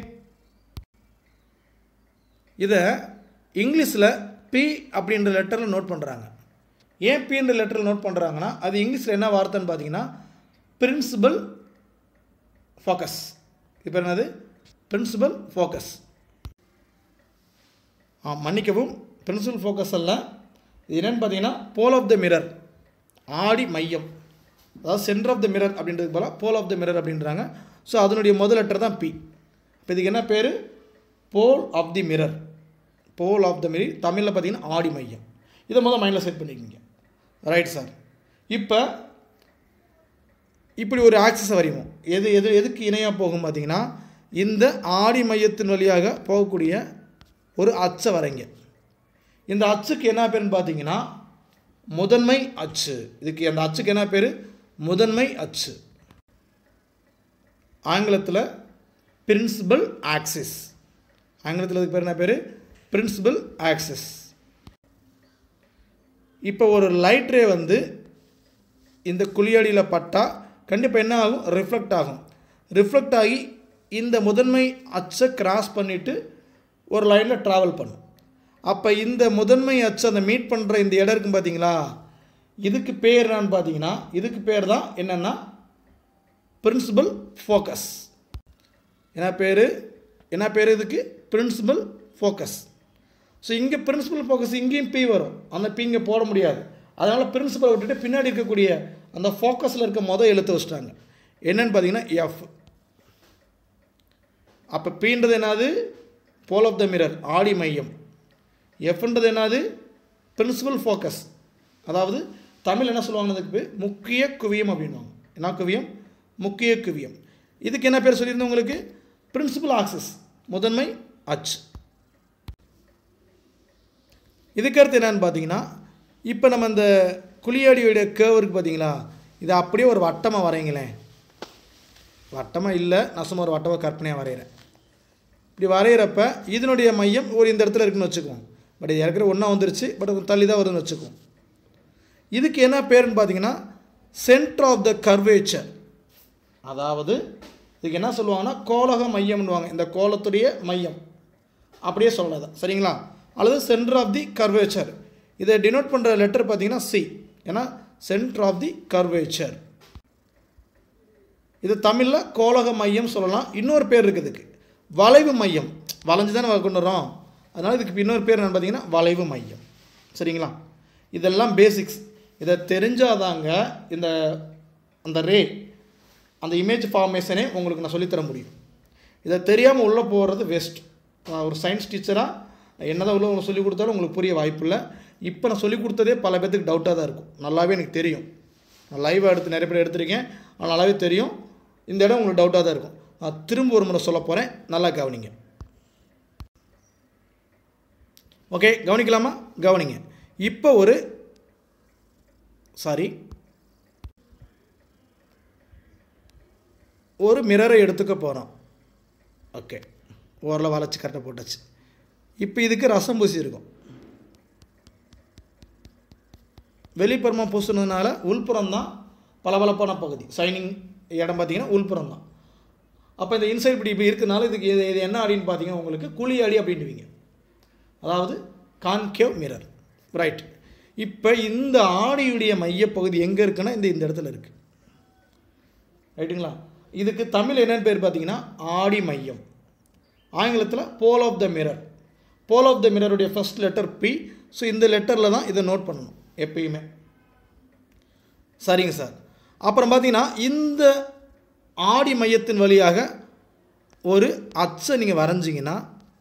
இதை இங்கிலீஷில் பி அப்படின்ற லெட்டரில் நோட் பண்ணுறாங்க ஏன் பின்ற லெட்டரில் நோட் பண்ணுறாங்கன்னா அது இங்கிலீஷில் என்ன வார்த்தைன்னு பார்த்தீங்கன்னா பிரின்சிபல் ஃபோக்கஸ் இப்போ என்னது பிரின்சிபல் ஃபோக்கஸ் ஆ மன்னிக்கவும் பிரின்சிபல் ஃபோக்கஸ் அல்ல இது என்னென்னு பார்த்தீங்கன்னா போல் ஆஃப் த மிரர் ஆடி மையம் அதாவது சென்டர் ஆஃப் த மிரர் அப்படின்றது pole pole of the mirror அப்படின்றாங்க ஸோ அதனுடைய முதல் லெட்டர் தான் பி இப்போ இதுக்கு என்ன பேர் pole of the mirror pole of the mirror தமிழில் பார்த்தீங்கன்னா ஆடி மையம் இதை முதல் மைண்டில் செட் பண்ணிக்கோங்க ரைட் சார் இப்போ இப்படி ஒரு ஆக்சஸை வரைவோம் எது எது எதுக்கு இணையாக போகும் பார்த்தீங்கன்னா இந்த ஆடி மையத்தின் வழியாக போகக்கூடிய ஒரு அச்சை வரைங்க இந்த அச்சுக்கு என்ன பேருன்னு பார்த்தீங்கன்னா முதன்மை அச்சு இதுக்கு அந்த அச்சுக்கு என்ன பேர் முதன்மை அச்சு ஆங்கிலத்தில் பிரின்சிபல் ஆக்சிஸ் ஆங்கிலத்தில் இதுக்கு பேர் என்ன பேர் பிரின்சிபல் ஆக்சிஸ் இப்போ ஒரு லைட் ரே வந்து இந்த குழியடியில் பட்டால் கண்டிப்பாக என்ன ஆகும் ரிஃப்ளெக்ட் ஆகும் ரிஃப்ளெக்ட் ஆகி இந்த முதன்மை அச்சை கிராஸ் பண்ணிவிட்டு ஒரு லைனில் ட்ராவல் பண்ணும் அப்போ இந்த முதன்மை அச்சு அந்த மீட் பண்ணுற இந்த இடம் இருக்கும் பார்த்தீங்களா இதுக்கு பேர் என்னன்னு பார்த்தீங்கன்னா இதுக்கு பேர் தான் என்னென்னா பிரின்சிபல் ஃபோக்கஸ் என்ன பேர் என்ன பேர் இதுக்கு பிரின்சிபல் ஃபோக்கஸ் ஸோ இங்கே பிரின்சிபல் ஃபோக்கஸ் இங்கேயும் பி வரும் அந்த பி இங்கே போட முடியாது அதனால் பிரின்சிபலை விட்டுட்டு பின்னாடி இருக்கக்கூடிய அந்த ஃபோக்கஸில் இருக்க மொதல் எழுத்து வச்சிட்டாங்க என்னன்னு பார்த்தீங்கன்னா எஃப் அப்போ பீன்றது என்னது போல் ஆஃப் த மிரர் ஆடி மையம் எஃப்ன்றது என்னது பிரின்சிபல் ஃபோக்கஸ் அதாவது தமிழ் என்ன சொல்லுவாங்க அதுக்கு பேர் முக்கிய குவியம் அப்படின்வாங்க என்ன குவியம் முக்கிய குவியம் இதுக்கு என்ன பேர் சொல்லியிருந்தோம் உங்களுக்கு பிரின்சிபல் ஆக்சஸ் முதன்மை அச்சு இதுக்கு அடுத்து என்னன்னு பார்த்தீங்கன்னா இப்போ நம்ம இந்த குழியாடியோடைய கேவ் இருக்குது பார்த்தீங்களா இதை அப்படியே ஒரு வட்டமாக வரைங்களேன் வட்டமாக இல்லை நான் சும்மா ஒரு வட்டமாக கற்பனையாக வரைகிறேன் இப்படி வரைகிறப்ப இதனுடைய மையம் ஒரு இந்த இடத்துல இருக்குன்னு வச்சுக்குவோம் பட் இது ஏற்கனவே ஒன்றா வந்துருச்சு பட் கொஞ்சம் தள்ளி தான் வருதுன்னு வச்சுக்குவோம் இதுக்கு என்ன பேருன்னு பார்த்தீங்கன்னா சென்டர் ஆஃப் த கர்வேச்சர் அதாவது இதுக்கு என்ன சொல்லுவாங்கன்னா கோலக மையம்னுவாங்க இந்த கோலத்துடைய மையம் அப்படியே சொல்லலாம் சரிங்களா அல்லது சென்டர் ஆஃப் தி கர்வேச்சர் இதை டினோட் பண்ணுற லெட்டர் பார்த்தீங்கன்னா சி ஏன்னா சென்டர் ஆஃப் தி கர்வேச்சர் இது தமிழில் கோலக மையம் சொல்லலாம் இன்னொரு பேர் இருக்குது இதுக்கு வளைவு மையம் வளைஞ்சு தானே கொண்டு வரோம் அதனால் இதுக்கு இன்னொரு பேர் என்னன்னு பார்த்தீங்கன்னா வளைவு மையம் சரிங்களா இதெல்லாம் பேசிக்ஸ் இதை தெரிஞ்சாதாங்க இந்த அந்த ரே அந்த இமேஜ் ஃபார்மேஷனே உங்களுக்கு நான் சொல்லித்தர முடியும் இதை தெரியாமல் உள்ளே போகிறது வேஸ்ட் ஒரு சயின்ஸ் டீச்சராக என்னதான் உள்ள உங்களுக்கு சொல்லிக் கொடுத்தாலும் உங்களுக்கு புரிய வாய்ப்பு இல்லை இப்போ நான் சொல்லிக் கொடுத்ததே பல பேர்த்துக்கு டவுட்டாக தான் இருக்கும் நல்லாவே எனக்கு தெரியும் நான் லைவாக எடுத்து நிறைய பேர் எடுத்திருக்கேன் ஆனால் நல்லாவே தெரியும் இந்த இடம் உங்களுக்கு டவுட்டாக தான் இருக்கும் நான் திரும்ப ஒரு முறை சொல்ல போகிறேன் நல்லா கவனிங்க ஓகே கவனிக்கலாமா கவனிங்க இப்போ ஒரு சாரி ஒரு மிரரை எடுத்துக்க போகிறோம் ஓகே ஓரில் வளைச்சி கரெக்டாக போட்டாச்சு இப்போ இதுக்கு ரசம் பூசி இருக்கும் வெளிப்புறமாக பூசுனதுனால உள்புறம் தான் பளபளப்பான பகுதி சைனிங் இடம் பார்த்தீங்கன்னா உள்புறம் தான் அப்போ இந்த இன்சைட் இப்படி இப்படி இருக்கனால இதுக்கு இது இது என்ன ஆடின்னு பார்த்தீங்கன்னா உங்களுக்கு குழி அடி அப்படின்ட்டுவீங்க அதாவது கான்கேவ் மிரர் ரைட் இப்போ இந்த ஆடியுடைய மையப்பகுதி எங்கே இருக்குன்னா இந்த இந்த இடத்துல இருக்குது ரைட்டுங்களா இதுக்கு தமிழ் என்னன்னு பேர் பார்த்தீங்கன்னா ஆடி மையம் ஆங்கிலத்தில் pole of the mirror pole of the மிரருடைய ஃபர்ஸ்ட் லெட்டர் பி ஸோ இந்த லெட்டரில் தான் இதை நோட் பண்ணணும் எப்பயுமே சரிங்க சார் அப்புறம் பார்த்தீங்கன்னா இந்த ஆடி மையத்தின் வழியாக ஒரு அச்சை நீங்கள் வரைஞ்சிங்கன்னா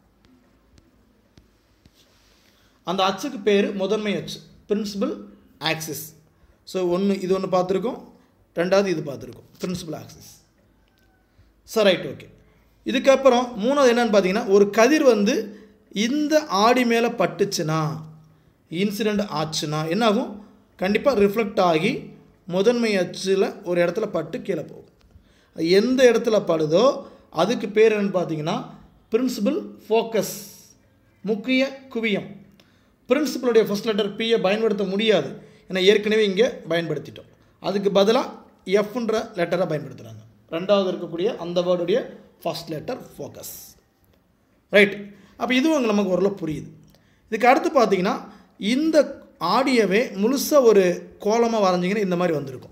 அந்த அச்சுக்கு பேர் முதன்மை அச்சு பிரின்சிபல் ஆக்சிஸ் ஸோ ஒன்று இது ஒன்று பார்த்துருக்கோம் ரெண்டாவது இது பார்த்துருக்கோம் principal axis sir right okay இதுக்கப்புறம் மூணாவது என்னன்னு பார்த்தீங்கன்னா ஒரு கதிர் வந்து இந்த ஆடி மேலே பட்டுச்சுன்னா இன்சிடெண்ட் ஆச்சுன்னா என்னாகும் கண்டிப்பாக ரிஃப்ளெக்ட் ஆகி முதன்மை அச்சில் ஒரு இடத்துல பட்டு கீழே போகும் எந்த இடத்துல படுதோ அதுக்கு பேர் என்னன்னு பார்த்தீங்கன்னா பிரின்சிபல் ஃபோக்கஸ் முக்கிய குவியம் பிரின்சிபலுடைய ஃபர்ஸ்ட் லெட்டர் பியை பயன்படுத்த முடியாது ஏன்னா ஏற்கனவே இங்கே பயன்படுத்திட்டோம் அதுக்கு பதிலாக எஃப்ன்ற லெட்டரை பயன்படுத்துகிறாங்க ரெண்டாவது இருக்கக்கூடிய அந்த வேர்டுடைய ஃபர்ஸ்ட் லெட்டர் ஃபோக்கஸ் ரைட் அப்போ இதுவும் நமக்கு ஓரளவு புரியுது இதுக்கு அடுத்து பார்த்தீங்கன்னா இந்த ஆடியோவே முழுசாக ஒரு கோலமாக வரைஞ்சிங்கன்னா இந்த மாதிரி வந்திருக்கும்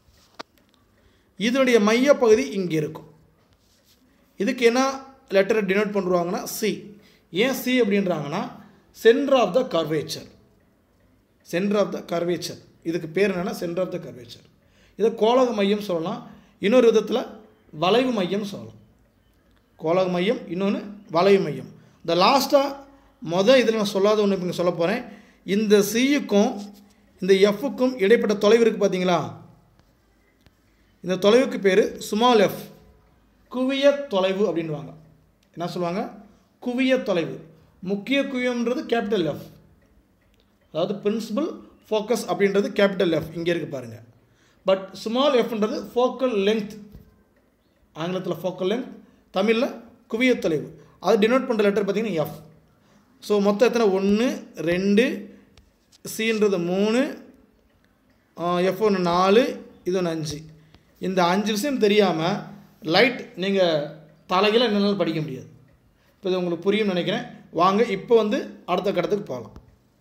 இதனுடைய மையப்பகுதி இங்கே இருக்கும் இதுக்கு என்ன லெட்டரை டினோட் பண்ணுவாங்கன்னா சி ஏன் சி அப்படின்றாங்கன்னா centre of the curvature centre of the curvature இதுக்கு பேர் என்னென்னா சென்டர் ஆஃப் த கர்வேச்சர் இதை கோலக மையம் சொல்லலாம் இன்னொரு விதத்தில் வளைவு மையம் சொல்லலாம் கோலக மையம் இன்னொன்று வளைவு மையம் இந்த லாஸ்ட்டாக மொதல் இதில் நான் சொல்லாத ஒன்று இப்போ சொல்ல போகிறேன் இந்த சியுக்கும் இந்த எஃப்க்கும் இடைப்பட்ட தொலைவு இருக்குது பார்த்தீங்களா இந்த தொலைவுக்கு பேர் சுமால் எஃப் குவிய தொலைவு அப்படின்வாங்க என்ன சொல்லுவாங்க குவிய தொலைவு முக்கிய குவியம்ன்றது கேபிட்டல் எஃப் அதாவது பிரின்சிபல் ஃபோக்கஸ் அப்படின்றது கேபிட்டல் எஃப் இங்கே இருக்குது பாருங்கள் பட் ஸ்மால் எஃப்ன்றது ஃபோக்கல் லென்த் ஆங்கிலத்தில் ஃபோக்கல் லென்த் தமிழில் குவிய தொலைவு அது டினோட் பண்ணுற லெட்டர் பார்த்தீங்கன்னா எஃப் ஸோ மொத்தம் எத்தனை ஒன்று ரெண்டு சின்றது மூணு எஃப் ஒன்று நாலு இது ஒன்று அஞ்சு இந்த அஞ்சு விஷயம் தெரியாமல் லைட் நீங்கள் தலைகளை என்னால் படிக்க முடியாது இப்போ இது உங்களுக்கு புரியும்னு நினைக்கிறேன் வாங்க இப்போ வந்து அடுத்த கட்டத்துக்கு போகலாம்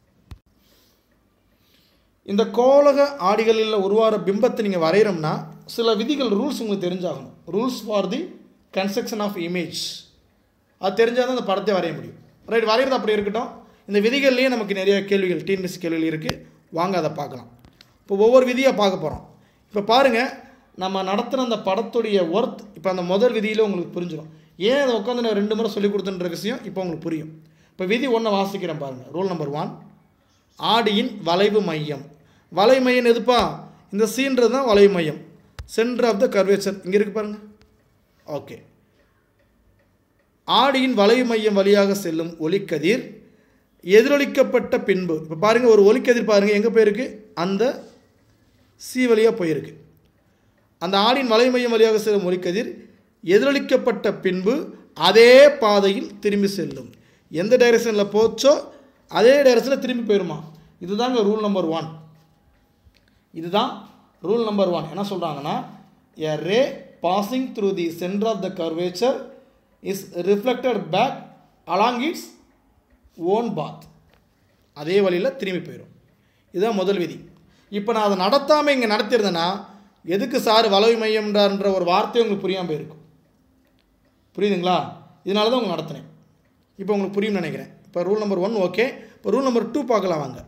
இந்த கோலக ஆடிகளில் உருவாகிற பிம்பத்தை நீங்கள் வரைகிறோம்னா சில விதிகள் ரூல்ஸ் உங்களுக்கு தெரிஞ்சாகணும் rules for the construction of image அது தெரிஞ்சால் தான் அந்த படத்தை வரைய முடியும் ரைட் வரைகிறது அப்படி இருக்கட்டும் இந்த விதிகள்லேயே நமக்கு நிறைய கேள்விகள் டிஎன்பிசி கேள்விகள் இருக்குது வாங்க அதை பார்க்கலாம் இப்போ ஒவ்வொரு விதியாக பார்க்க போகிறோம் இப்போ பாருங்கள் நம்ம நடத்துகிற அந்த படத்துடைய ஒர்த் இப்போ அந்த முதல் விதியில் உங்களுக்கு புரிஞ்சிடும் ஏன் அதை உட்காந்து நான் ரெண்டு முறை சொல்லி கொடுத்துன்ற விஷயம் இப்போ உங்களுக்கு புரியும் இப்போ விதி ஒன்றை வாசிக்கிறேன் பாருங்கள் ரூல் நம்பர் ஒன் ஆடியின் வளைவு மையம் வளைவு மையம் எதுப்பா இந்த சீன்றது தான் வளைவு மையம் சென்டர் ஆஃப் த கர்வேச்சர் இங்கே இருக்கு பாருங்கள் ஓகே ஆடியின் வளைவு மையம் வழியாக செல்லும் ஒளிக்கதிர் எதிரொலிக்கப்பட்ட பின்பு இப்போ பாருங்கள் ஒரு ஒளிக்கதிர் பாருங்கள் எங்கே போயிருக்கு அந்த சி வழியாக போயிருக்கு அந்த ஆடின் வளைவு மையம் வழியாக செல்லும் ஒளிக்கதிர் எதிரொலிக்கப்பட்ட பின்பு அதே பாதையில் திரும்பி செல்லும் எந்த டைரக்ஷனில் போச்சோ அதே டைரக்ஷனில் திரும்பி போயிடுமா இதுதாங்க ரூல் நம்பர் ஒன் இதுதான் ரூல் நம்பர் ஒன் என்ன சொல்கிறாங்கன்னா a ray passing through the centre of the curvature is reflected back along its own path அதே வழியில் திரும்பி போயிடும் இதுதான் முதல் விதி இப்போ நான் அதை நடத்தாமல் இங்கே நடத்தியிருந்தேன்னா எதுக்கு சார் வளவி மையம்ன்றான்ற ஒரு வார்த்தை உங்களுக்கு புரியாமல் போயிருக்கும் புரியுதுங்களா இதனால தான் உங்களுக்கு நடத்தினேன் இப்போ உங்களுக்கு புரியும்னு நினைக்கிறேன் இப்போ ரூல் நம்பர் ஒன் ஓகே இப்போ ரூல் நம்பர் டூ பார்க்கலாம் வாங்க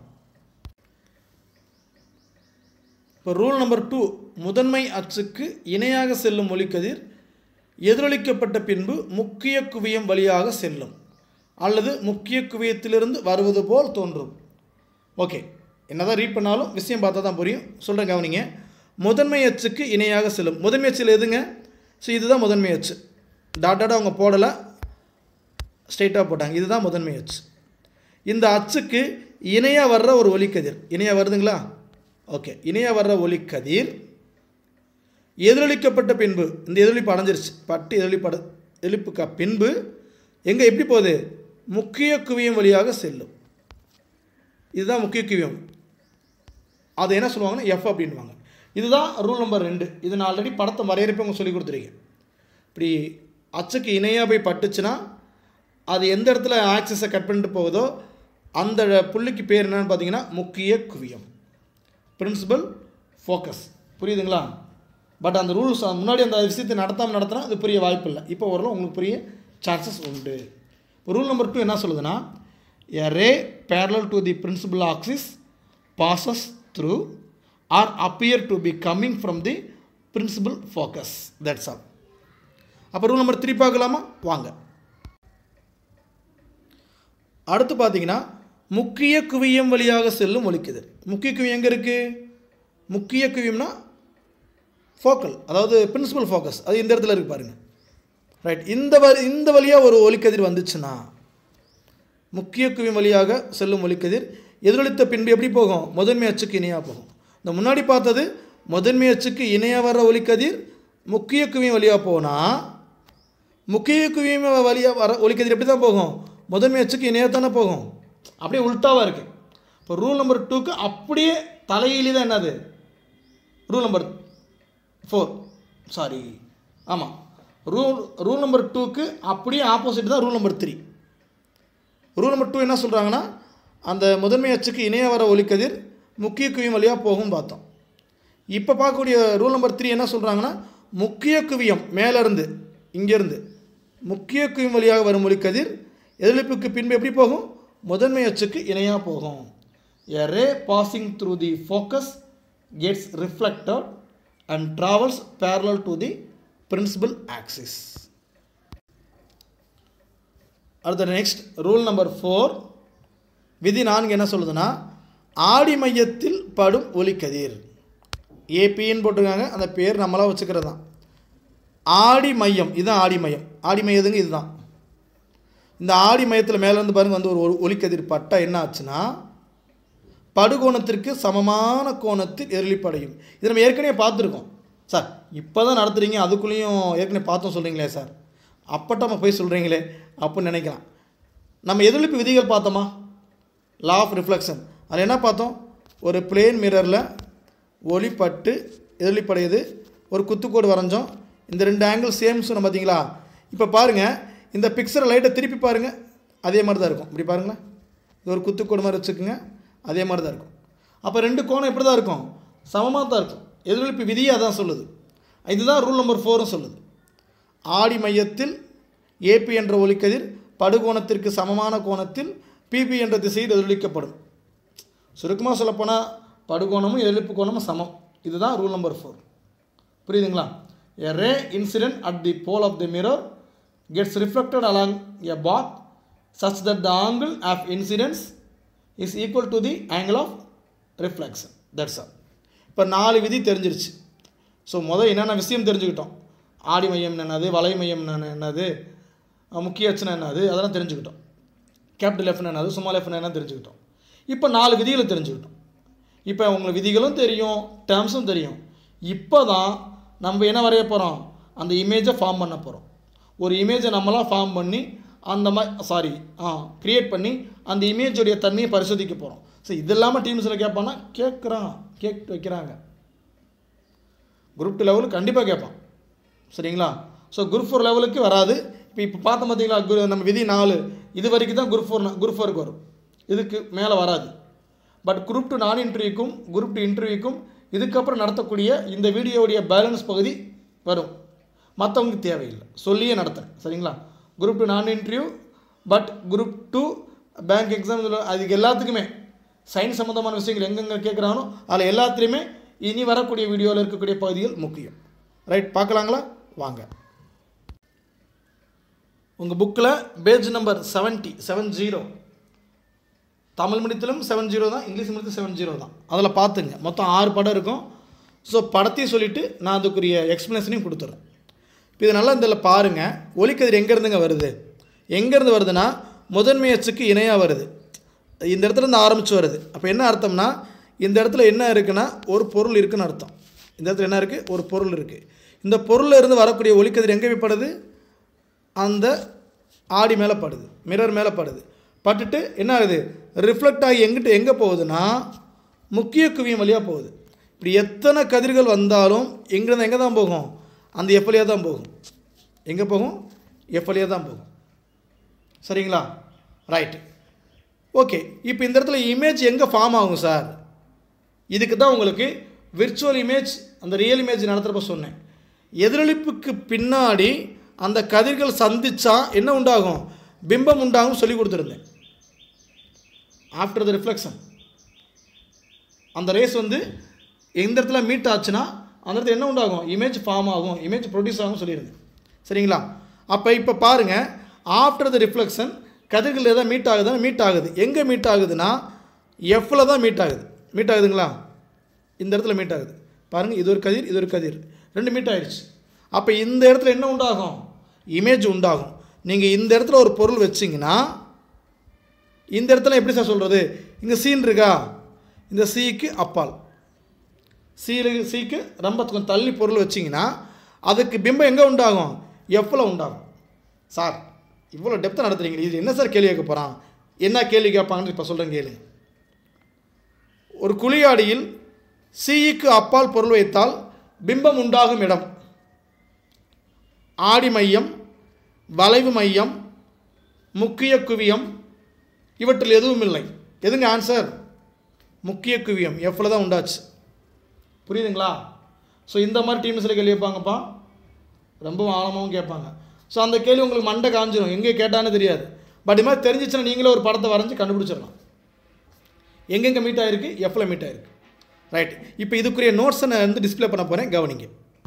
இப்போ ரூல் நம்பர் டூ முதன்மை அச்சுக்கு இணையாக செல்லும் ஒளிக்கதிர் எதிரொலிக்கப்பட்ட பின்பு முக்கிய குவியம் வழியாக செல்லும் அல்லது முக்கிய குவியத்திலிருந்து வருவது போல் தோன்றும் ஓகே என்னதான் ரீட் பண்ணாலும் விஷயம் பார்த்தா தான் புரியும் சொல்கிறேன் கவனிங்க முதன்மை அச்சுக்கு இணையாக செல்லும் முதன்மை அச்சில் எதுங்க ஸோ இதுதான் முதன்மை அச்சு டாட்டாக அவங்க போடலை ஸ்ட்ரெயிட்டாக போட்டாங்க இதுதான் முதன்மை அச்சு இந்த அச்சுக்கு இணையாக வர்ற ஒரு ஒளிக்கதிர் இணையாக வருதுங்களா ஓகே இணையாக வர்ற ஒளிக்கதிர் எதிரொலிக்கப்பட்ட பின்பு இந்த எதிரொலிப்பு அடைஞ்சிருச்சு பட்டு எதிரொலிப்பட எதிரொலிப்புக்கு பின்பு எங்கே எப்படி போகுது முக்கிய குவியம் வழியாக செல்லும் இதுதான் முக்கிய குவியம் அது என்ன சொல்லுவாங்கன்னா எஃப் அப்படின்வாங்க இதுதான் ரூல் நம்பர் ரெண்டு இது நான் ஆல்ரெடி படத்தை வரையறப்ப உங்களுக்கு சொல்லி கொடுத்துருக்கேன் இப்படி அச்சுக்கு இணையாக போய் பட்டுச்சுன்னா அது எந்த இடத்துல ஆக்சஸை கட் பண்ணிட்டு போகுதோ அந்த புள்ளிக்கு பேர் என்னன்னு பார்த்தீங்கன்னா முக்கிய குவியம் பிரின்சிபல் ஃபோக்கஸ் புரியுதுங்களா பட் அந்த ரூல்ஸ் முன்னாடி அந்த விஷயத்தை நடத்தாமல் நடத்தினா அது புரிய வாய்ப்பு இல்லை இப்போ ஓரளவு உங்களுக்கு புரிய சான்சஸ் உண்டு ரூல் நம்பர் டூ என்ன சொல்லுதுன்னா a ray parallel to the principal axis passes through or appear to be coming from the principal focus that's all அப்போ ரூல் நம்பர் த்ரீ பார்க்கலாமா வாங்க அடுத்து பார்த்தீங்கன்னா முக்கிய குவியம் வழியாக செல்லும் ஒலிக்குது முக்கிய குவியம் எங்கே இருக்குது முக்கிய குவியம்னா ஃபோக்கல் அதாவது பிரின்சிபல் ஃபோக்கஸ் அது இந்த இடத்துல இருக்கு பாருங்க ரைட் இந்த வழி இந்த வழியாக ஒரு ஒலிக்கதிர் வந்துச்சுன்னா முக்கிய குவியம் வழியாக செல்லும் ஒலிக்கதிர் எதிரொலித்த பின்பு எப்படி போகும் முதன்மை அச்சுக்கு இணையாக போகும் இந்த முன்னாடி பார்த்தது முதன்மை அச்சுக்கு இணையாக வர்ற ஒலிக்கதிர் முக்கிய குவியம் வழியாக போனால் முக்கிய குவியம் வழியாக வர ஒலிக்கதிர் எப்படி தான் போகும் முதன்மை அச்சுக்கு இணையாக தானே போகும் அப்படியே உல்ட்டாவாக இருக்குது இப்போ ரூல் நம்பர் டூக்கு அப்படியே தலையிலி தான் என்னது ரூல் நம்பர் ஃபோர் சாரி ஆமாம் ரூல் ரூல் நம்பர் டூக்கு அப்படியே ஆப்போசிட் தான் rule number three rule number two என்ன சொல்கிறாங்கன்னா அந்த முதன்மை அச்சுக்கு இணைய வர ஒலிக்கதிர் முக்கிய குவியம் வழியாக போகும் பார்த்தோம் இப்போ பார்க்கக்கூடிய ரூல் நம்பர் த்ரீ என்ன சொல்கிறாங்கன்னா முக்கிய குவியம் மேலேருந்து இங்கேருந்து முக்கிய குவியம் வழியாக வரும் ஒலிக்கதிர் எதிர்ப்புக்கு பின்பு எப்படி போகும் முதன்மை அச்சுக்கு இணையாக போகும் a ray passing through the focus gets reflected and travels parallel to the principal axis அடுத்த நெக்ஸ்ட் ரூல் நம்பர் ஃபோர் விதி நான்கு என்ன சொல்லுதுன்னா ஆடி மையத்தில் படும் ஒலிக்கதிர் ஏபின்னு போட்டிருக்காங்க அந்த பேர் நம்மளாக வச்சுக்கிறது தான் ஆடி மையம் இதுதான் ஆடி மையம் ஆடி மையதுங்க இதுதான் இந்த ஆடி மையத்தில் மேலேருந்து பாருங்க வந்து ஒரு ஒலி- ஒலிக்கதிர் பட்டா என்ன ஆச்சுன்னா படுகோணத்திற்கு சமமான கோணத்தில் எதிரொலிப்படையும் இது நம்ம ஏற்கனவே பார்த்துருக்கோம் சார் இப்போ தான் நடத்துகிறீங்க அதுக்குள்ளேயும் ஏற்கனவே பார்த்தோம் சொல்கிறீங்களே சார் அப்பட்டமா போய் சொல்கிறீங்களே அப்படின்னு நினைக்கலாம் நம்ம எதிரொலிப்பு விதிகள் பார்த்தோமா லா ஆஃப் ரிஃப்ளெக்ஷன் அதில் என்ன பார்த்தோம் ஒரு பிளேன் மிரரில் ஒளி பட்டு எதிரொலிப்படையுது ஒரு குத்துக்கோடு வரைஞ்சோம் இந்த ரெண்டு ஆங்கிள் சேம் சொன்ன பார்த்தீங்களா இப்போ பாருங்கள் இந்த பிக்சரை லைட்டை திருப்பி பாருங்கள் அதே மாதிரி தான் இருக்கும் இப்படி பாருங்களேன் இது ஒரு குத்துக்கோடு மாதிரி வச்சுக்கோங்க அதே மாதிரி தான் இருக்கும் அப்போ ரெண்டு கோணம் எப்படி தான் இருக்கும் சமமாக தான் இருக்கும் எதிரொலிப்பு விதியே அதான் சொல்லுது இதுதான் ரூல் நம்பர் ஃபோரும் சொல்லுது ஆடி மையத்தில் ஏபி என்ற ஒலிக்கதிர் படுகோணத்திற்கு சமமான கோணத்தில் பிபி என்ற திசையில் எதிரொலிக்கப்படும் சுருக்கமாக சொல்லப்போனால் படுகோணமும் எதிர்ப்பு கோணமும் சமம் இதுதான் ரூல் நம்பர் ஃபோர் புரியுதுங்களா a ray incident at the pole of the mirror gets reflected along a path such that the angle of incidence is equal to the angle of reflection that's all இப்போ நாலு விதி தெரிஞ்சிருச்சு so முதல் என்னென்ன விஷயம் தெரிஞ்சுக்கிட்டோம் ஆடி மையம் என்னது வலை மையம் என்ன- என்னது அஹ் முக்கிய அச்சனை என்னது அதெல்லாம் தெரிஞ்சுக்கிட்டோம் கேபிட்டல் எஃப்னு என்னது சுமால் எஃப்னு என்ன தெரிஞ்சுக்கிட்டோம் இப்போ நாலு விதிகளை தெரிஞ்சுக்கிட்டோம் இப்போ உங்களுக்கு விதிகளும் தெரியும் டேர்ம்ஸும் தெரியும் இப்போ தான் நம்ம என்ன வரைய போகிறோம் அந்த இமேஜை ஃபார்ம் பண்ண போகிறோம் ஒரு இமேஜை நம்மளாம் ஃபார்ம் பண்ணி அந்த மாதிரி சாரி ஆ க்ரியேட் பண்ணி அந்த இமேஜோடைய தன்மையை பரிசோதிக்க போகிறோம் ஸோ இது இல்லாமல் டீம்ஸில் கேட்பான்னா கேட்குறான் கேட்டு வைக்கிறாங்க குரூப் டூ லெவலுக்கு கண்டிப்பாக கேட்பான் சரிங்களா ஸோ குரூப் ஃபோர் லெவலுக்கு வராது இப்போ இப்போ பார்த்தோம் பார்த்தீங்களா குரு நம்ம விதி நாலு இது வரைக்கும் தான் குரூப் ஃபோர் குரூப் ஃபோருக்கு வரும் இதுக்கு மேலே வராது பட் குரூப் டூ நான் இன்டர்வியூக்கும் குரூப் டூ இன்டர்வியூக்கும் இதுக்கப்புறம் நடத்தக்கூடிய இந்த வீடியோவுடைய பேலன்ஸ் பகுதி வரும் மற்றவங்களுக்கு தேவையில்லை சொல்லியே நடத்துகிறேன் சரிங்களா குரூப் டூ நான் interview but group two bank exam இதில் அதுக்கு எல்லாத்துக்குமே சயின்ஸ் சம்மந்தமான விஷயங்கள் எங்கெங்கே கேட்குறாங்களோ அதில் எல்லாத்துலேயுமே இனி வரக்கூடிய வீடியோவில் இருக்கக்கூடிய பகுதிகள் முக்கியம் ரைட் பார்க்கலாங்களா வாங்க உங்கள் புக்கில் page number seventy seven zero Tamil மீடியத்திலும் செவன் ஜீரோ தான் இங்கிலீஷ் மீடியத்தில் செவன் ஜீரோ தான் அதில் பார்த்துங்க மொத்தம் ஆறு படம் இருக்கும் ஸோ படத்தையும் சொல்லிவிட்டு நான் அதுக்குரிய எக்ஸ்ப்ளனேஷனையும் கொடுத்துட்றேன் இப்போ இது நல்லா இதில் பாருங்கள் ஒலிக்கதிர் எங்கேருந்துங்க வருது எங்கேருந்து வருதுன்னா முதன்மை அச்சுக்கு இணையாக வருது இந்த இடத்துல இருந்து ஆரம்பித்து வருது அப்போ என்ன அர்த்தம்னா இந்த இடத்துல என்ன இருக்குன்னா ஒரு பொருள் இருக்குன்னு அர்த்தம் இந்த இடத்துல என்ன இருக்குது ஒரு பொருள் இருக்குது இந்த பொருளில் இருந்து வரக்கூடிய ஒலிக்கதிர் எங்கே போய் படுது அந்த ஆடி மேலே படுது மிரர் மேலே படுது பட்டுட்டு என்ன ஆகுது ரிஃப்ளெக்ட் ஆகி எங்கிட்ட எங்கே போகுதுன்னா முக்கிய குவியம் வழியாக போகுது இப்படி எத்தனை கதிர்கள் வந்தாலும் எங்கேருந்து எங்கே தான் போகும் அந்த எஃப்எல்ஏ தான் போகும் எங்கே போகும் எஃப்எல்ஏ தான் போகும் சரிங்களா ரைட் ஓகே இப்போ இந்த இடத்துல இமேஜ் எங்கே ஃபார்ம் ஆகும் சார் இதுக்கு தான் உங்களுக்கு விர்ச்சுவல் இமேஜ் அந்த ரியல் இமேஜ் நடத்துகிறப்ப சொன்னேன் எதிரொலிப்புக்கு பின்னாடி அந்த கதிர்கள் சந்திச்சா என்ன உண்டாகும் பிம்பம் உண்டாகும் சொல்லி கொடுத்துருந்தேன் ஆஃப்டர் த ரிஃப்ளெக்ஷன் அந்த ரேஸ் வந்து எந்த இடத்துல மீட் ஆச்சுன்னா அந்த இடத்துல என்ன உண்டாகும் இமேஜ் ஃபார்ம் ஆகும் இமேஜ் ப்ரொடியூஸ் ஆகும் சொல்லியிருந்தேன் சரிங்களா அப்போ இப்போ பாருங்கள் ஆஃப்டர் த ரிஃப்ளெக்ஷன் கதிர்கள் எதாவது மீட் ஆகுதுன்னா மீட் ஆகுது எங்கே மீட் ஆகுதுன்னா எஃப்பில் தான் மீட் ஆகுது மீட் ஆகுதுங்களா இந்த இடத்துல மீட் ஆகுது பாருங்கள் இது ஒரு கதிர் இது ஒரு கதிர் ரெண்டு மீட் ஆயிடுச்சு அப்போ இந்த இடத்துல என்ன உண்டாகும் இமேஜ் உண்டாகும் நீங்கள் இந்த இடத்துல ஒரு பொருள் வச்சிங்கன்னா இந்த இடத்துல எப்படி சார் சொல்கிறது இங்கே சீன் இருக்கா இந்த சீக்கு அப்பால் சீலு சீக்கு ரொம்ப கொஞ்சம் தள்ளி பொருள் வச்சிங்கன்னா அதுக்கு பிம்பம் எங்கே உண்டாகும் எஃப்பில் உண்டாகும் சார் இவ்வளோ டெப்த்தாக நடத்துறீங்க இது என்ன சார் கேள்வி கேட்க போகிறான் என்ன கேள்வி கேட்பாங்கன்னு இப்போ சொல்கிறேன் கேளுங்க ஒரு குழியாடியில் சீக்கு அப்பால் பொருள் வைத்தால் பிம்பம் உண்டாகும் இடம் ஆடி மையம் வளைவு மையம் முக்கிய குவியம் இவற்றில் எதுவும் இல்லை எதுங்க ஆன்சர் முக்கிய குவியம் எஃப்ல தான் உண்டாச்சு புரியுதுங்களா ஸோ இந்த மாதிரி டீம்ஸில் கேள்வி கேட்பாங்கப்பா ரொம்ப ஆழமாகவும் கேட்பாங்க ஸோ அந்த கேள்வி உங்களுக்கு மண்டை காஞ்சிரும் எங்கே கேட்டான்னு தெரியாது பட் இது மாதிரி தெரிஞ்சிச்சுன்னா நீங்களே ஒரு படத்தை வரைஞ்சி கண்டுபிடிச்சிடலாம் எங்கெங்கே மீட் ஆகிருக்கு எஃப்ல மீட் ஆகிருக்கு ரைட் இப்போ இதுக்குரிய நோட்ஸை நான் வந்து டிஸ்ப்ளே பண்ண போகிறேன் கவனிங்க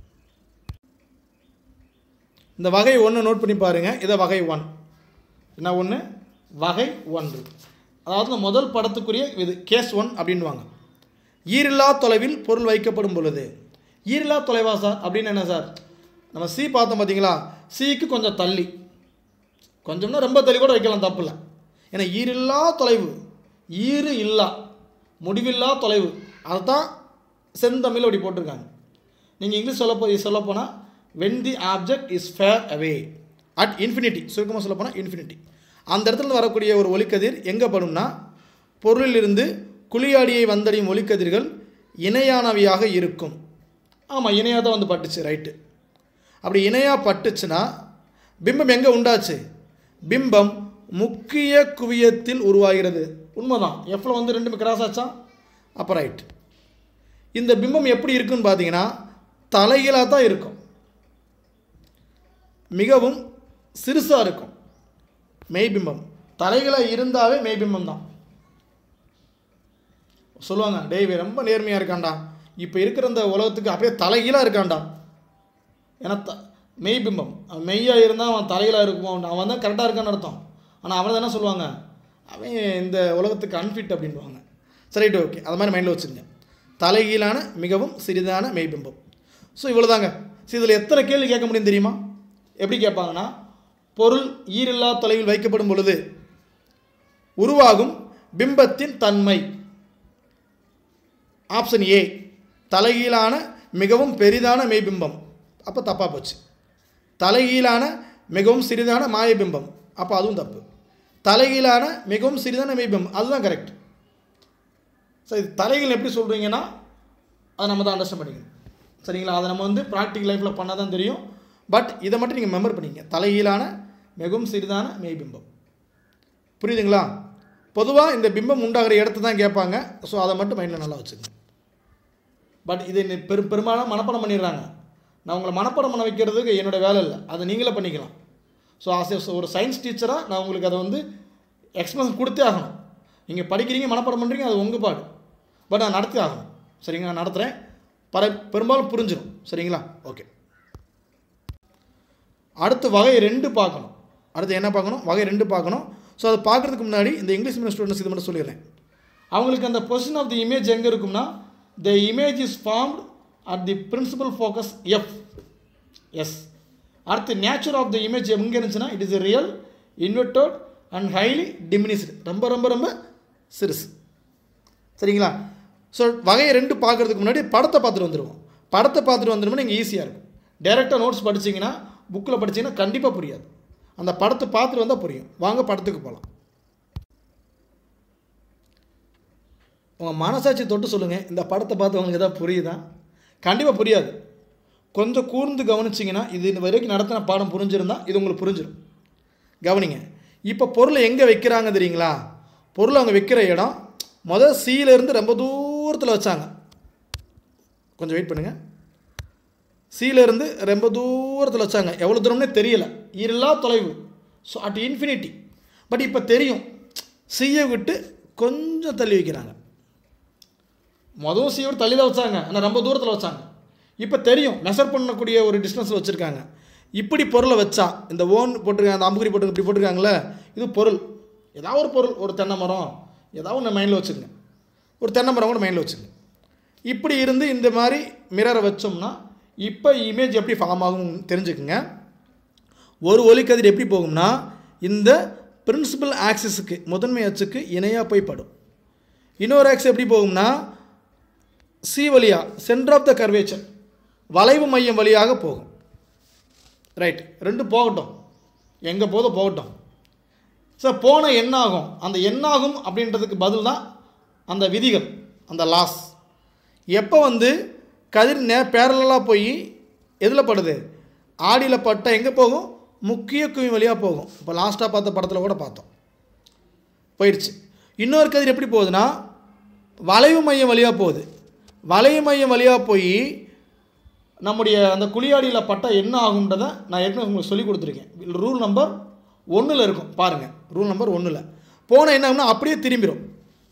இந்த வகை ஒன்று நோட் பண்ணி பாருங்கள் இதை வகை ஒன் என்ன ஒன்று வகை ஒன்று அதாவது இந்த முதல் படத்துக்குரிய இது கேஸ் ஒன் அப்படின்வாங்க ஈரில்லா தொலைவில் பொருள் வைக்கப்படும் பொழுது ஈரில்லா தொலைவா சார் அப்படின்னு என்ன சார் நம்ம சி பார்த்தோம் பார்த்தீங்களா சிக்கு கொஞ்சம் தள்ளி கொஞ்சம்னா ரொம்ப தள்ளி கூட வைக்கலாம் தப்பு இல்லை ஏன்னா ஈரில்லா தொலைவு ஈறு இல்லா முடிவில்லா தொலைவு அதுதான் செந்தமிழ் அப்படி போட்டிருக்காங்க நீங்கள் இங்கிலீஷ் சொல்ல போ சொல்லப்போனால் when the object is far away at infinity சுருக்கமாக சொல்ல போனால் இன்ஃபினிட்டி அந்த இடத்துல வரக்கூடிய ஒரு ஒளிக்கதிர் எங்கே படும்னா பொருளிலிருந்து குழியாடியை வந்தடையும் ஒளிக்கதிர்கள் இணையானவையாக இருக்கும் ஆமாம் இணையாக தான் வந்து பட்டுச்சு ரைட்டு அப்படி இணையாக பட்டுச்சுன்னா பிம்பம் எங்கே உண்டாச்சு பிம்பம் முக்கிய குவியத்தில் உருவாகிறது உண்மைதான் எஃப்ல வந்து ரெண்டுமே கிராஸ் ஆச்சா அப்போ ரைட் இந்த பிம்பம் எப்படி இருக்குன்னு பார்த்தீங்கன்னா தலைகீழாக தான் இருக்கும் மிகவும் சிறுசாக இருக்கும் மெய்பிம்பம் தலைகளாக இருந்தாவே மெய்பிம்பம் தான் சொல்லுவாங்க டேய் இவன் ரொம்ப நேர்மையாக இருக்கான்டா இப்போ இருக்கிற இந்த உலகத்துக்கு அப்படியே தலைகீழாக இருக்கான்டா ஏன்னா த மெய்பிம்பம் அவன் மெய்யாக இருந்தால் அவன் தலைகளாக இருக்குமோ அவன் தான் கரெக்டாக இருக்கான்னு அர்த்தம் ஆனால் அவனை என்ன சொல்லுவாங்க அவன் இந்த உலகத்துக்கு அன்ஃபிட் அப்படின்வாங்க சரி ரைட்டு ஓகே அது மாதிரி மைண்டில் வச்சுருங்க தலைகீழான மிகவும் சிறிதான மெய்பிம்பம் ஸோ இவ்வளோதாங்க ஸோ இதில் எத்தனை கேள்வி கேட்க முடியும் தெரியுமா எப்படி கேட்பாங்கன்னா பொருள் ஈரில்லா தொலைவில் வைக்கப்படும் பொழுது உருவாகும் பிம்பத்தின் தன்மை ஆப்ஷன் ஏ தலைகீழான மிகவும் பெரிதான மெய்பிம்பம் அப்போ தப்பாக போச்சு தலைகீழான மிகவும் சிறிதான மாயபிம்பம் அப்போ அதுவும் தப்பு தலைகீழான மிகவும் சிறிதான மெய்பிம்பம் அதுதான் கரெக்ட் ஸோ இது தலைகீழ் எப்படி சொல்கிறீங்கன்னா அதை நம்ம தான் அண்டர்ஸ்டாண்ட் பண்ணிக்கணும் சரிங்களா அதை நம்ம வந்து ப்ராக்டிக்கல் லைஃப்பில் பண்ணால் தான் தெரியும் பட் இதை மட்டும் நீங்கள் மெமர் பண்ணிங்க தலைகீழான மிகவும் சிறிதான மெய்பிம்பம் புரியுதுங்களா பொதுவாக இந்த பிம்பம் உண்டாகிற இடத்த தான் கேட்பாங்க ஸோ அதை மட்டும் மைண்டில் நல்லா வச்சுக்கோங்க பட் இதை நி- பெரும் பெரும்பாலும் மனப்பாடம் பண்ணிடுறாங்க நான் உங்களை மனப்பாடம் பண்ண வைக்கிறதுக்கு என்னோட வேலை இல்லை அதை நீங்களே பண்ணிக்கலாம் ஸோ ஆஸ் ஒரு சயின்ஸ் டீச்சராக நான் உங்களுக்கு அதை வந்து எக்ஸ்பிரஷன் கொடுத்தே ஆகணும் நீங்கள் படிக்கிறீங்க மனப்பாடம் பண்ணுறீங்க அது உங்கள் பாடு பட் நான் நடத்தி ஆகணும் சரிங்களா நான் நடத்துகிறேன் பர பெரும்பாலும் புரிஞ்சிடும் சரிங்களா ஓகே அடுத்து வகை ரெண்டு பார்க்கணும் அடுத்து என்ன பார்க்கணும் வகை ரெண்டு பார்க்கணும் ஸோ அதை பார்க்குறதுக்கு முன்னாடி இந்த இங்கிலீஷ் மீடியம் ஸ்டூடெண்ட்ஸ் இது மட்டும் சொல்லிடுறேன் அவங்களுக்கு அந்த பொசிஷன் ஆஃப் தி இமேஜ் எங்கே இருக்கும்னா the image is formed at the principal focus F S அடுத்து நேச்சர் ஆஃப் த இமேஜ் எங்கே இருந்துச்சுன்னா it is real inverted and highly diminished ரொம்ப ரொம்ப ரொம்ப சிறுசு சரிங்களா ஸோ வகையை ரெண்டு பார்க்குறதுக்கு முன்னாடி படத்தை பார்த்துட்டு வந்துடுவோம் படத்தை பார்த்துட்டு வந்துடும்னா நீங்கள் ஈஸியாக இருக்கும் டேரெக்டாக நோட்ஸ் படிச்சிங்கன்னா புக்கில் படிச்சிங்கன்னா கண்டிப்பாக புரியாது அந்த படத்தை பார்த்துட்டு வந்தால் புரியும் வாங்க படத்துக்கு போகலாம் உங்கள் மனசாட்சி தொட்டு சொல்லுங்கள் இந்த படத்தை பார்த்து உங்களுக்கு எதாவது புரியுதா கண்டிப்பாக புரியாது கொஞ்சம் கூர்ந்து கவனிச்சிங்கன்னா இது இது வரைக்கும் நடத்தின பாடம் புரிஞ்சிருந்தா இது உங்களுக்கு புரிஞ்சிடும் கவனிங்க இப்போ பொருளை எங்கே வைக்கிறாங்க தெரியுங்களா பொருளை அவங்க வைக்கிற இடம் முதல் சீலேருந்து ரொம்ப தூரத்தில் வச்சாங்க கொஞ்சம் வெயிட் பண்ணுங்கள் சீலேருந்து ரொம்ப தூரத்தில் வச்சாங்க எவ்வளோ தூரம்னே தெரியல இல்லா தொலைவு ஸோ அட் இன்ஃபினிட்டி பட் இப்போ தெரியும் சீயை விட்டு கொஞ்சம் தள்ளி வைக்கிறாங்க மொதல் சீயை விட்டு தள்ளி தான் வச்சாங்க ஆனால் ரொம்ப தூரத்தில் வச்சாங்க இப்போ தெரியும் மெஷர் பண்ணக்கூடிய ஒரு டிஸ்டன்ஸில் வச்சுருக்காங்க இப்படி பொருளை வச்சா இந்த ஓன் போட்டிருக்காங்க அந்த அம்புக்குறி போட்டு இப்படி போட்டிருக்காங்களே இது பொருள் ஏதாவது ஒரு பொருள் ஒரு தென்னை மரம் ஏதாவது ஒன்று மைண்டில் வச்சுக்கங்க ஒரு தென்னை மரம் கூட மைண்டில் வச்சுக்கங்க இப்படி இருந்து இந்த மாதிரி மிரரை வச்சோம்னா இப்போ இமேஜ் எப்படி ஃபார்ம் ஆகும் தெரிஞ்சுக்குங்க ஒரு ஒலிக்கதிர் எப்படி போகும்னா இந்த பிரின்சிபல் ஆக்சிஸுக்கு முதன்மை அச்சுக்கு இணையாக போய் படும் இன்னொரு ஆக்ஸ் எப்படி போகும்னா சி வழியா சென்டர் ஆஃப் த கர்வேச்சர் வளைவு மையம் வழியாக போகும் ரைட் ரெண்டு போகட்டும் எங்கே போதோ போகட்டும் சார் போன என்ன ஆகும் அந்த என்ன ஆகும் அப்படின்றதுக்கு பதில் தான் அந்த விதிகள் அந்த லாஸ் எப்போ வந்து கதிர் நே பேரலாக போய் எதில் படுது ஆடியில் பட்டால் எங்கே போகும் முக்கிய குவி வழியாக போகும் இப்போ லாஸ்ட்டாக பார்த்த படத்தில் கூட பார்த்தோம் போயிடுச்சு இன்னொரு கதிர் எப்படி போகுதுன்னா வளைவு மையம் வழியாக போகுது வளைவு மையம் வழியாக போய் நம்முடைய அந்த குழியாடியில் பட்டால் என்ன ஆகுன்றதை நான் ஏற்கனவே உங்களுக்கு சொல்லி கொடுத்துருக்கேன் ரூல் நம்பர் ஒன்றில் இருக்கும் பாருங்கள் ரூல் நம்பர் ஒன்றில் போனால் என்ன ஆகும்னா அப்படியே திரும்பிடும்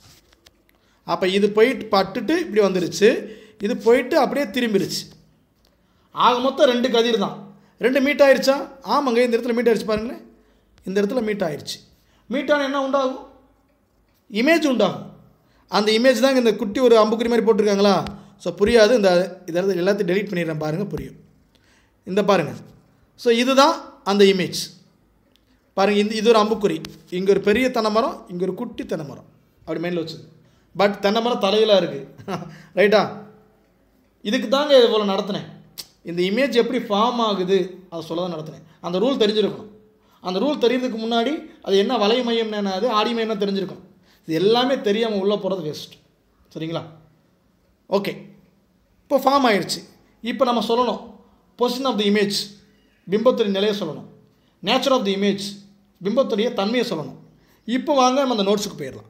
அப்போ இது போயிட்டு பட்டுட்டு இப்படி வந்துருச்சு இது போயிட்டு அப்படியே திரும்பிடுச்சு ஆக மொத்தம் ரெண்டு கதிர் தான் ரெண்டு மீட் ஆயிடுச்சா ஆமாங்க இந்த இடத்துல மீட் ஆயிடுச்சு பாருங்களேன் இந்த இடத்துல மீட் ஆயிடுச்சு மீட் ஆனால் என்ன உண்டாகும் இமேஜ் உண்டாகும் அந்த இமேஜ் தாங்க இந்த குட்டி ஒரு அம்புக்குறி மாதிரி போட்டிருக்காங்களா ஸோ புரியாது இந்த இதில் எல்லாத்தையும் டெலீட் பண்ணிடுறேன் பாருங்கள் புரியும் இந்த பாருங்கள் ஸோ இதுதான் அந்த இமேஜ் பாருங்கள் இந்த இது ஒரு அம்புக்குறி இங்கே ஒரு பெரிய தென்னை மரம் இங்கே ஒரு குட்டி தென்னை மரம் அப்படி மைண்டில் வச்சுது பட் தென்னை மரம் தலையிலாக இருக்குது ரைட்டா இதுக்கு தாங்க இது போல் நடத்தினேன் இந்த இமேஜ் எப்படி ஃபார்ம் ஆகுது அதை சொல்ல தான் நடத்தினேன் அந்த ரூல் தெரிஞ்சிருக்கணும் அந்த ரூல் தெரியறதுக்கு முன்னாடி அது என்ன வலை மையம் என்னது ஆடி மையம் தெரிஞ்சிருக்கணும் இது எல்லாமே தெரியாமல் உள்ளே போகிறது வேஸ்ட் சரிங்களா ஓகே இப்போ ஃபார்ம் ஆயிடுச்சு இப்போ நம்ம சொல்லணும் பொசிஷன் ஆஃப் தி இமேஜ் பிம்பத்துடைய நிலையை சொல்லணும் நேச்சர் ஆஃப் தி இமேஜ் பிம்பத்துடைய தன்மையை சொல்லணும் இப்போ வாங்க நம்ம அந்த நோட்ஸுக்கு போயிடலாம்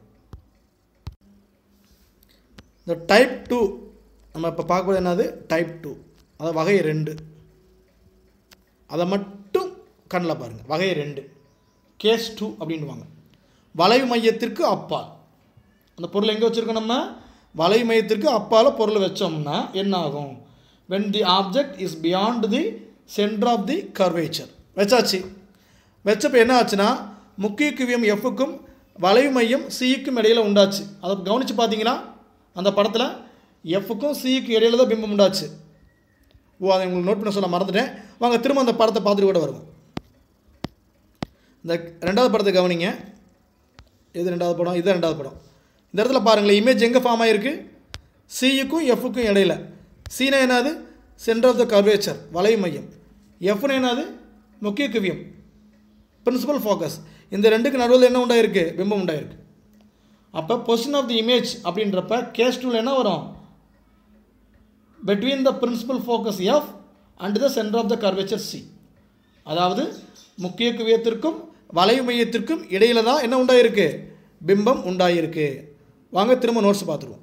இந்த டைப் டூ நம்ம இப்போ பார்க்குறது என்னது டைப் டூ அதாவது வகை ரெண்டு அதை மட்டும் கண்ணில் பாருங்கள் வகை ரெண்டு கேஸ் டூ அப்படின்வாங்க வளைவு மையத்திற்கு அப்பால் அந்த பொருள் எங்கே வச்சுருக்கோம் நம்ம வளைவு மையத்திற்கு அப்பால் பொருள் வச்சோம்னா என்ன ஆகும் when the object is beyond the centre of the curvature வச்சாச்சு வச்சப்போ என்ன ஆச்சுன்னா முக்கிய குவியம் எஃப்க்கும் வளைவு மையம் சிக்கும் இடையில உண்டாச்சு அதை கவனித்து பார்த்தீங்கன்னா அந்த படத்தில் எஃப்க்கும் சிக்கு இடையில தான் பிம்பம் உண்டாச்சு ஓ அதை உங்களுக்கு நோட் பண்ண சொல்ல மறந்துட்டேன் வாங்க திரும்ப அந்த படத்தை பார்த்துட்டு கூட வருவோம் இந்த ரெண்டாவது படத்தை கவனிங்க எது ரெண்டாவது படம் இது ரெண்டாவது படம் இந்த இடத்துல பாருங்களேன் இமேஜ் எங்கே ஃபார்ம் ஆகிருக்கு சியுக்கும் எஃப்க்கும் இடையில சீனா என்னது சென்டர் ஆஃப் த கர்வேச்சர் வளைவு மையம் எஃப்னு என்னது முக்கிய குவியம் பிரின்சிபல் ஃபோக்கஸ் இந்த ரெண்டுக்கு நடுவில் என்ன உண்டாயிருக்கு பிம்பம் உண்டாயிருக்கு அப்போ பொசிஷன் ஆஃப் தி இமேஜ் அப்படின்றப்ப கேஸ் டூவில் என்ன வரும் between the principal focus F and the center of the curvature C அதாவது முக்கிய குவியத்திற்கும் வளைவு மையத்திற்கும் இடையில தான் என்ன உண்டாயிருக்கு பிம்பம் உண்டாயிருக்கு வாங்க திரும்ப நோட்ஸ் பார்த்துருவோம்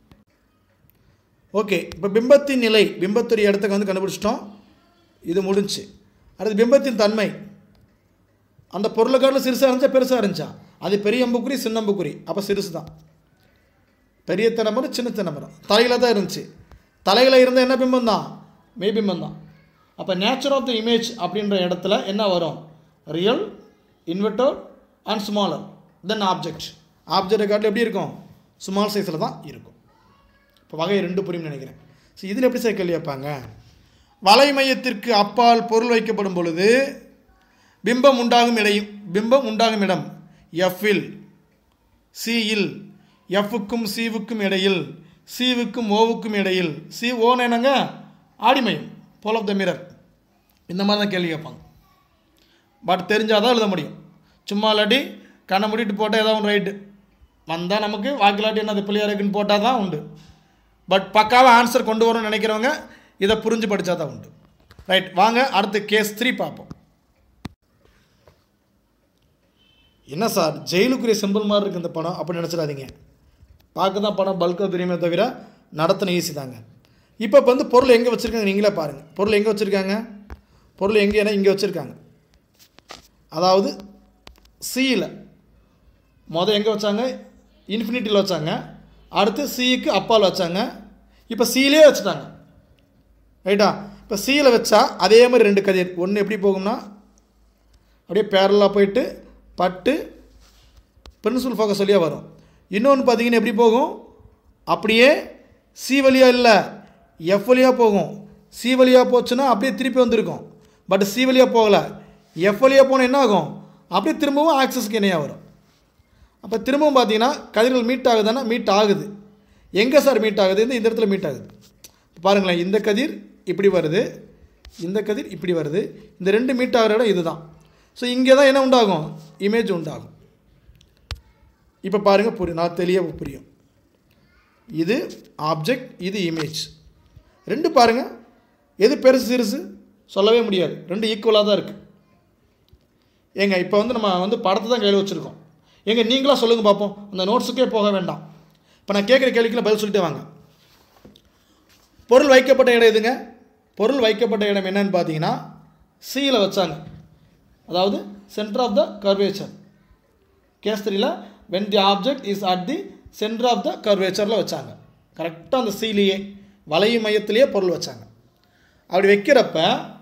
ஓகே இப்போ பிம்பத்தின் நிலை பிம்பத்துடைய இடத்துக்கு வந்து கண்டுபிடிச்சிட்டோம் இது முடிஞ்சு அடுத்து பிம்பத்தின் தன்மை அந்த பொருளை காட்டில் சிறுசாக இருந்துச்சா பெருசாக இருந்துச்சா அது பெரிய அம்புக்குறி சின்ன அம்புக்குறி அப்போ சிறுசு தான் பெரிய தினமரம் சின்ன தினமரம் தலையில் தான் இருந்துச்சு தலையில் இருந்த என்ன பிம்பம் தான் மெய்பிம்பம் தான் அப்போ நேச்சர் ஆஃப் த இமேஜ் அப்படின்ற இடத்துல என்ன வரும் real inverter and smaller then object object காட்டில் எப்படி இருக்கும் ஸ்மால் சைஸில் தான் இருக்கும் இப்போ வகை ரெண்டு புரியும் நினைக்கிறேன் ஸோ இதில் எப்படி சார் கேள்வி வைப்பாங்க வலை மையத்திற்கு அப்பால் பொருள் வைக்கப்படும் பொழுது பிம்பம் உண்டாகும் இடையும் பிம்பம் உண்டாகும் இடம் எஃப்பில் சியில் எஃப்வுக்கும் சிவுக்கும் இடையில் சிவுக்கும் ஓவுக்கும் இடையில் சி ஓன்னு என்னங்க ஆடிமையம் போல் ஆஃப் த மிரர் இந்த மாதிரி தான் கேள்வி கேட்பாங்க பட் தெரிஞ்சால் தான் எழுத முடியும் சும்மா இல்லாட்டி கண்ணை மூடிட்டு போட்டால் ஏதாவது ஒன்று ரைட்டு வந்தால் நமக்கு வாக்கிலாட்டி என்னது பிள்ளையா இருக்குன்னு போட்டால் தான் உண்டு பட் பக்காவாக ஆன்சர் கொண்டு வரணும்னு நினைக்கிறவங்க இதை புரிஞ்சு படித்தா தான் உண்டு ரைட் வாங்க அடுத்து கேஸ் த்ரீ பார்ப்போம் என்ன சார் ஜெயிலுக்குரிய சிம்பிள் மாதிரி இருக்குது இந்த படம் அப்படி நினச்சிடாதீங்க பார்க்க தான் படம் பல்காக தெரியுமே தவிர நடத்தின ஈஸி தாங்க இப்போ இப்போ வந்து பொருள் எங்கே வச்சுருக்காங்க நீங்களே பாருங்கள் பொருள் எங்கே வச்சுருக்காங்க பொருள் எங்கேனா இங்கே வச்சுருக்காங்க அதாவது சியில் மொதல் எங்கே வச்சாங்க இன்ஃபினிட்டியில் வச்சாங்க அடுத்து சிக்கு அப்பால் வச்சாங்க இப்போ சியிலே வச்சுட்டாங்க ரைட்டா இப்போ சியில் வச்சா அதே மாதிரி ரெண்டு கதிர் ஒன்று எப்படி போகும்னா அப்படியே பேரலாக போயிட்டு பட்டு பிரின்சிபல் ஃபோக்கஸ் வழியாக வரும் இன்னொன்று பார்த்தீங்கன்னா எப்படி போகும் அப்படியே சி வழியாக இல்லை எஃப் வழியாக போகும் சி வழியாக போச்சுன்னா அப்படியே திருப்பி வந்திருக்கும் பட் சி வழியாக போகலை எஃப் வழியாக போனால் என்ன ஆகும் அப்படியே திரும்பவும் ஆக்சஸ்க்கு இணையாக வரும் அப்போ திரும்பவும் பார்த்தீங்கன்னா கதிர்கள் மீட் ஆகுதுன்னா மீட் ஆகுது எங்கே சார் மீட் ஆகுது இந்த இந்த இடத்துல மீட் ஆகுது பாருங்களேன் இந்த கதிர் இப்படி வருது இந்த கதிர் இப்படி வருது இந்த ரெண்டு மீட் ஆகிற இடம் இதுதான் ஸோ இங்கே தான் என்ன உண்டாகும் இமேஜ் உண்டாகும் இப்போ பாருங்கள் புரியும் நான் தெளிவாக புரியும் இது ஆப்ஜெக்ட் இது இமேஜ் ரெண்டு பாருங்கள் எது பெருசு சிறுசு சொல்லவே முடியாது ரெண்டு ஈக்குவலாக தான் இருக்குது ஏங்க இப்போ வந்து நம்ம வந்து படத்தை தான் கையில் வச்சுருக்கோம் ஏங்க நீங்களாக சொல்லுங்கள் பார்ப்போம் அந்த நோட்ஸுக்கே போக வேண்டாம் இப்போ நான் கேட்குற கேள்விக்குள்ள பதில் சொல்லிட்டு வாங்க பொருள் வைக்கப்பட்ட இடம் எதுங்க பொருள் வைக்கப்பட்ட இடம் என்னன்னு பார்த்தீங்கன்னா சியில் வச்சாங்க அதாவது centre of the curvature case த்ரீல when the object is at the centre of the கர்வேச்சரில் வச்சாங்க கரெக்டாக அந்த சீலையே வளைய மையத்திலேயே பொருள் வச்சாங்க அப்படி வைக்கிறப்ப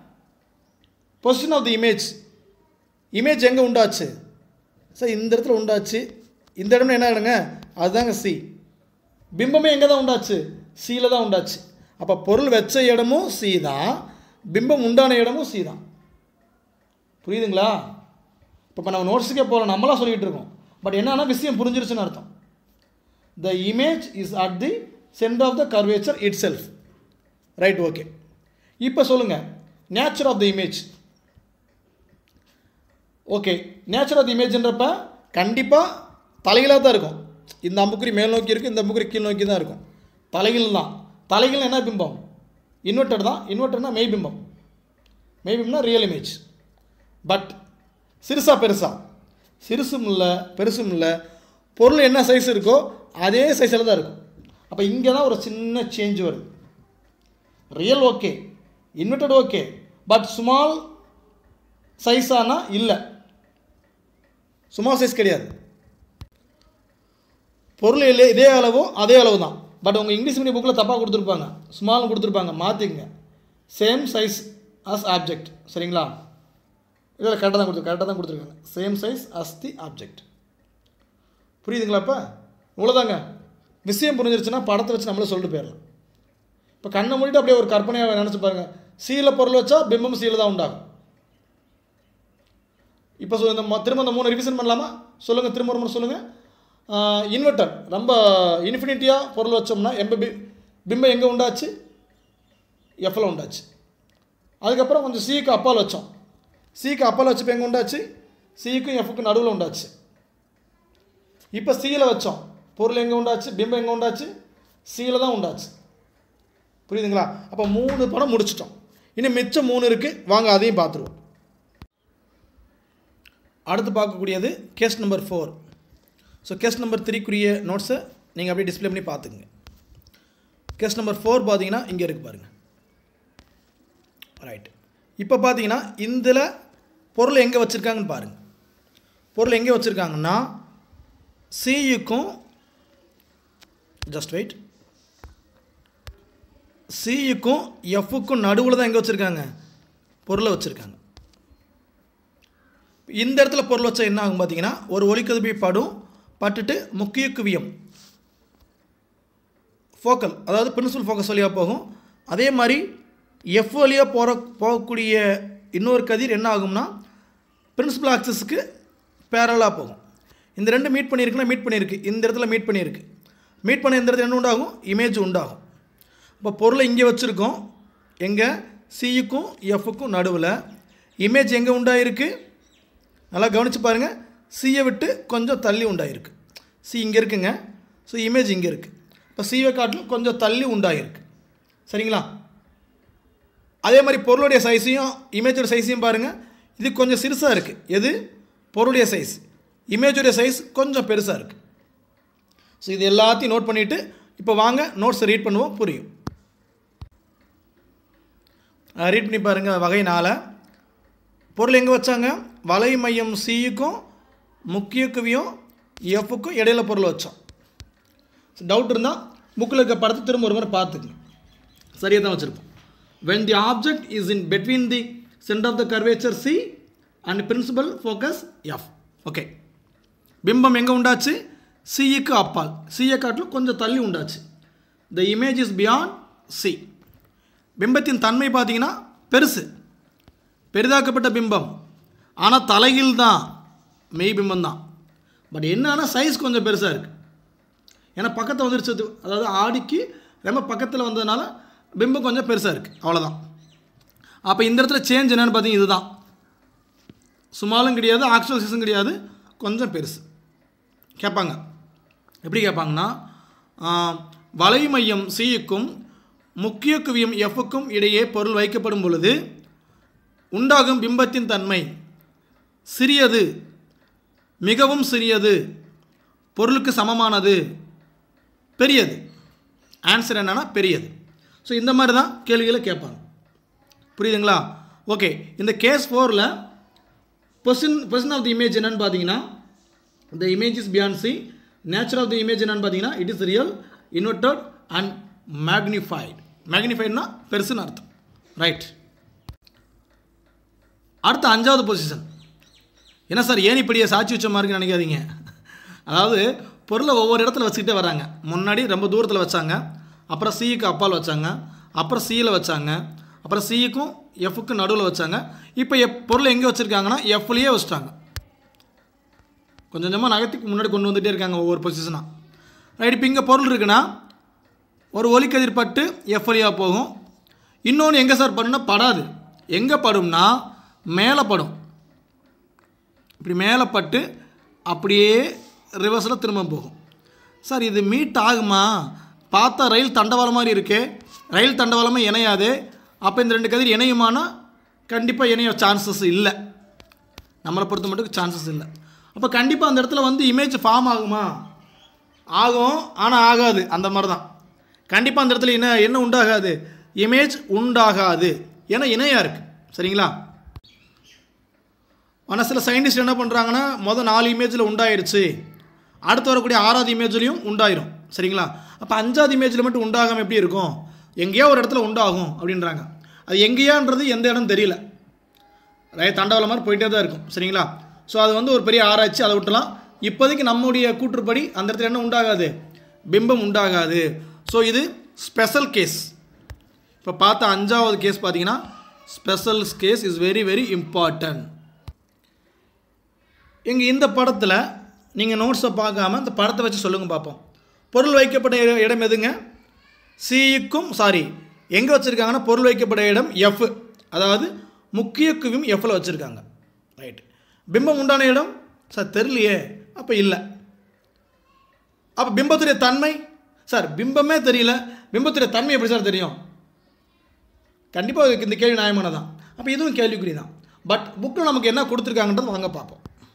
position of the image image எங்கே உண்டாச்சு சார் இந்த இடத்துல உண்டாச்சு இந்த இடம்னு என்ன இடங்க அதுதாங்க சி பிம்பமே எங்கே தான் உண்டாச்சு சியில் தான் உண்டாச்சு அப்போ பொருள் வச்ச இடமும் சி தான் பிம்பம் உண்டான இடமும் சி தான் புரியுதுங்களா இப்போ நம்ம நோட்ஸுக்கே போகிறோம் நம்மளாம் சொல்லிகிட்டு இருக்கோம் பட் என்னன்னா விஷயம் புரிஞ்சிருச்சுன்னு அர்த்தம் the image is at the centre of the curvature itself right okay இப்போ சொல்லுங்கள் nature of the image okay nature of the இமேஜ்ன்றப்ப கண்டிப்பாக தலைகீழாக தான் இருக்கும் இந்த அம்புக்குறி மேல் நோக்கி இருக்குது இந்த அம்புக்குறி கீழ் நோக்கி தான் இருக்கும் தலைகீழ் தான் தலைகீழ் என்ன பிம்பம் இன்வெர்டர் தான் இன்வெர்டர்னா மெய் பிம்பம் மெய் பிம்பம்னா ரியல் இமேஜ் பட் சிறுசா பெருசா சிறுசும் இல்லை பெருசும் இல்லை பொருள் என்ன சைஸ் இருக்கோ அதே சைஸில் தான் இருக்கும் அப்போ இங்கே தான் ஒரு சின்ன சேஞ்ச் வருது real okay inverted okay but small சைஸானா இல்லை ஸ்மால் சைஸ் கிடையாது பொருள் இல்லை இதே அளவோ அதே அளவு தான் பட் உங்கள் இங்கிலீஷ் மீடியம் புக்கில் தப்பாக கொடுத்துருப்பாங்க ஸ்மால்னு கொடுத்துருப்பாங்க மாற்றிங்க சேம் சைஸ் அஸ் ஆப்ஜெக்ட் சரிங்களா இல்லை கரெக்டாக தான் கொடுத்து கரெக்டாக தான் கொடுத்துருக்காங்க same size as the object புரியுதுங்களா இப்போ இவ்வளோதாங்க விஷயம் புரிஞ்சிருச்சுன்னா படத்தை வச்சு நம்மளே சொல்லிட்டு போயிடலாம் இப்போ கண்ணை மூடிட்டு அப்படியே ஒரு கற்பனையாக நினச்சி பாருங்கள் சீல பொருள் வச்சா பிம்பம் சீல தான் உண்டாகும் இப்போ சொல் இந்த மொ- திரும்ப இந்த மூணு ரிவிஷன் பண்ணலாமா சொல்லுங்கள் திரும்ப ஒரு முறை சொல்லுங்கள் இன்வெர்ட்டர் ரொம்ப இன்ஃபினிட்டியாக பொருள் வச்சோம்னா எம்ப பி பிம்பம் எங்கே உண்டாச்சு எஃப்ல உண்டாச்சு அதுக்கப்புறம் கொஞ்சம் சிக்கு அப்பால் வச்சோம் சிக்கு அப்பால் வச்சப்போ எங்கே உண்டாச்சு சிக்கும் எஃப்க்கும் நடுவில் உண்டாச்சு இப்போ சியில் வச்சோம் பொருள் எங்கே உண்டாச்சு பிம்பம் எங்கே உண்டாச்சு சியில் தான் உண்டாச்சு புரியுதுங்களா அப்போ மூணு படம் முடிச்சிட்டோம் இன்னும் மிச்சம் மூணு இருக்குது வாங்க அதையும் பார்த்துருவோம் அடுத்து பார்க்கக்கூடியது case number four so case number த்ரீக்குரிய நோட்ஸை நீங்கள் அப்படியே டிஸ்ப்ளே பண்ணி பார்த்துக்குங்க கேஸ் நம்பர் ஃபோர் பார்த்தீங்கன்னா இங்கே இருக்குது பாருங்கள் ரைட் இப்போ பார்த்தீங்கன்னா இதில் பொருள் எங்கே வச்சுருக்காங்கன்னு பாருங்கள் பொருள் எங்கே வச்சுருக்காங்கன்னா சியுக்கும் ஜஸ்ட் வெயிட் சியுக்கும் எஃப்க்கும் நடுவில் தான் எங்கே வச்சுருக்காங்க பொருளை வச்சுருக்காங்க இந்த இடத்துல பொருள் வச்சா என்ன ஆகும் பார்த்தீங்கன்னா ஒரு ஒளிக்கதிர்பி படும் பட்டுட்டு முக்கிய குவியம் ஃபோக்கல் அதாவது பிரின்சிபல் ஃபோக்கஸ் வழியாக போகும் அதே மாதிரி எஃப் வழியாக போகிற போகக்கூடிய இன்னொரு கதிர் என்ன ஆகும்னா பிரின்சிபல் ஆக்சஸுக்கு பேரலாக போகும் இந்த ரெண்டு மீட் பண்ணியிருக்குன்னா மீட் பண்ணியிருக்கு இந்த இடத்துல மீட் பண்ணியிருக்கு மீட் பண்ண இந்த இடத்துல என்ன உண்டாகும் இமேஜ் உண்டாகும் இப்போ பொருளை இங்கே வச்சுருக்கோம் எங்கே சியுக்கும் எஃப்க்கும் நடுவில் இமேஜ் எங்கே உண்டாயிருக்கு நல்லா கவனித்து பாருங்கள் சியை விட்டு கொஞ்சம் தள்ளி உண்டாயிருக்கு சி இங்கே இருக்குங்க ஸோ இமேஜ் இங்கே இருக்குது இப்போ சிவை காட்டிலும் கொஞ்சம் தள்ளி உண்டாயிருக்கு சரிங்களா அதே மாதிரி பொருளுடைய சைஸையும் இமேஜோட சைஸையும் பாருங்கள் இது கொஞ்சம் சிறுசாக இருக்குது எது பொருளுடைய சைஸ் இமேஜோடைய சைஸ் கொஞ்சம் பெருசாக இருக்குது ஸோ இது எல்லாத்தையும் நோட் பண்ணிவிட்டு இப்போ வாங்க நோட்ஸை ரீட் பண்ணுவோம் புரியும் ரீட் பண்ணி பாருங்கள் வகை நாளை பொருள் எங்கே வச்சாங்க வலை மையம் சியுக்கும் முக்கிய குவியும் எஃப்க்கும் இடையில பொருள் வச்சோம் டவுட் இருந்தால் புக்கில் இருக்க படத்தை திரும்ப ஒரு முறை பார்த்துக்கணும் சரியாக தான் வச்சுருப்போம் when the object is in between the center of the curvature C and principal focus F okay பிம்பம் எங்கே உண்டாச்சு சிக்கு அப்பால் சியை காட்டிலும் கொஞ்சம் தள்ளி உண்டாச்சு the image is beyond C பிம்பத்தின் தன்மை பார்த்தீங்கன்னா பெருசு பெரிதாக்கப்பட்ட பிம்பம் ஆனால் தலைகீழ் தான் மெய் பிம்பம் தான் பட் என்னன்னா சைஸ் கொஞ்சம் பெருசாக இருக்குது ஏன்னா பக்கத்தில் வந்துருச்சு அது. அதாவது ஆடிக்கு ரொம்ப பக்கத்தில் வந்ததுனால பிம்பம் கொஞ்சம் பெருசாக இருக்குது அவ்வளோதான் அப்போ இந்த இடத்துல சேஞ்ச் என்னென்னு பார்த்தீங்கன்னா இதுதான் சுமாலும் கிடையாது ஆக்சுவல் சைஸும் கிடையாது கொஞ்சம் பெருசு கேட்பாங்க எப்படி கேட்பாங்கன்னா ஆஹ், வலை மையம் சியுக்கும் முக்கிய குவியம் எஃப்க்கும் இடையே பொருள் வைக்கப்படும் பொழுது உண்டாகும் பிம்பத்தின் தன்மை சிறியது மிகவும் சிறியது பொருளுக்கு சமமானது பெரியது ஆன்சர் என்னன்னா பெரியது ஸோ இந்த மாதிரி தான் கேள்விகளை கேட்பாங்க புரியுதுங்களா ஓகே இந்த கேஸ் ஃபோரில் position position of the image என்னன்னு பார்த்தீங்கன்னா the image is beyond C nature of the image என்னன்னு பார்த்தீங்கன்னா it is real inverted and magnified மேக்னிஃபைட்னா பெருசுன்னு அர்த்தம் ரைட் அடுத்த அஞ்சாவது பொசிஷன் என்ன சார் ஏன் இப்படியே சாட்சி வச்ச மாதிரி இருக்குன்னு நினைக்காதீங்க அதாவது பொருளை ஒவ்வொரு இடத்துல வச்சுக்கிட்டே வராங்க முன்னாடி ரொம்ப தூரத்தில் வச்சாங்க அப்புறம் சிக்கு அப்பால் வச்சாங்க அப்புறம் சியில் வச்சாங்க அப்புறம் சிக்கும் எஃப்க்கு நடுவில் வச்சாங்க இப்போ எப் பொருளை எங்கே வச்சுருக்காங்கன்னா எஃப்லேயே வச்சுட்டாங்க கொஞ்சம் கொஞ்சமாக நகர்த்தி முன்னாடி கொண்டு வந்துகிட்டே இருக்காங்க ஒவ்வொரு பொசிஷனாக ரைட் இப்போ இங்கே பொருள் இருக்குன்னா ஒரு ஒலிக்கதிர் பட்டு எஃப் வழியாக போகும் இன்னொன்று எங்கே சார் படும்னா படாது எங்கே படும்னா மேலே படும் இப்படி மேலே பட்டு அப்படியே ரிவர்ஸில் திரும்ப போகும் சார் இது மீட் ஆகுமா பார்த்தா ரயில் தண்டவாளம் மாதிரி இருக்கே ரயில் தண்டவாளமே இணையாது அப்போ இந்த ரெண்டு கதிர் இணையுமானா கண்டிப்பாக இணைய சான்சஸ் இல்லை நம்மளை பொறுத்த மட்டும் சான்சஸ் இல்லை அப்போ கண்டிப்பாக அந்த இடத்துல வந்து இமேஜ் ஃபார்ம் ஆகுமா ஆகும் ஆனால் ஆகாது அந்த மாதிரி தான் கண்டிப்பாக அந்த இடத்துல என்ன என்ன உண்டாகாது இமேஜ் உண்டாகாது ஏன்னா இணையாக இருக்குது சரிங்களா ஆனால் சில சயின்டிஸ்ட் என்ன பண்ணுறாங்கன்னா மொதல் நாலு இமேஜில் உண்டாயிருச்சு அடுத்து வரக்கூடிய ஆறாவது இமேஜ்லேயும் உண்டாயிரும் சரிங்களா அப்போ அஞ்சாவது இமேஜில் மட்டும் உண்டாகாமல் எப்படி இருக்கும் எங்கேயோ ஒரு இடத்துல உண்டாகும் அப்படின்றாங்க அது எங்கேயான்றது எந்த இடம் தெரியல ரைட் தண்டவாளம் மாதிரி போயிட்டே தான் இருக்கும் சரிங்களா ஸோ அது வந்து ஒரு பெரிய ஆராய்ச்சி அதை விட்டுலாம் இப்போதைக்கு நம்முடைய கூற்றுப்படி அந்த இடத்துல என்ன உண்டாகாது பிம்பம் உண்டாகாது ஸோ இது ஸ்பெஷல் கேஸ் இப்போ பார்த்த அஞ்சாவது கேஸ் பார்த்தீங்கன்னா special case is very very important எங்கள் இந்த படத்தில் நீங்கள் நோட்ஸை பார்க்காம இந்த படத்தை வச்சு சொல்லுங்கள் பார்ப்போம் பொருள் வைக்கப்பட்ட இட- இடம் எதுங்க சிக்கும் சாரி எங்கே வச்சுருக்காங்கன்னா பொருள் வைக்கப்பட்ட இடம் எஃப் அதாவது முக்கிய குவியும் எஃப்ல வச்சுருக்காங்க ரைட் பிம்பம் உண்டான இடம் சார் தெரியலையே அப்போ இல்லை அப்போ பிம்பத்துடைய தன்மை சார் பிம்பமே தெரியல பிம்பத்துடைய தன்மை எப்படி சார் தெரியும் கண்டிப்பாக இந்த கேள்வி நியாயமானதான் அப்போ இதுவும் கேள்விக்குறி தான் பட் புக்கில் நமக்கு என்ன கொடுத்துருக்காங்கன்றது வாங்க பார்ப்போம்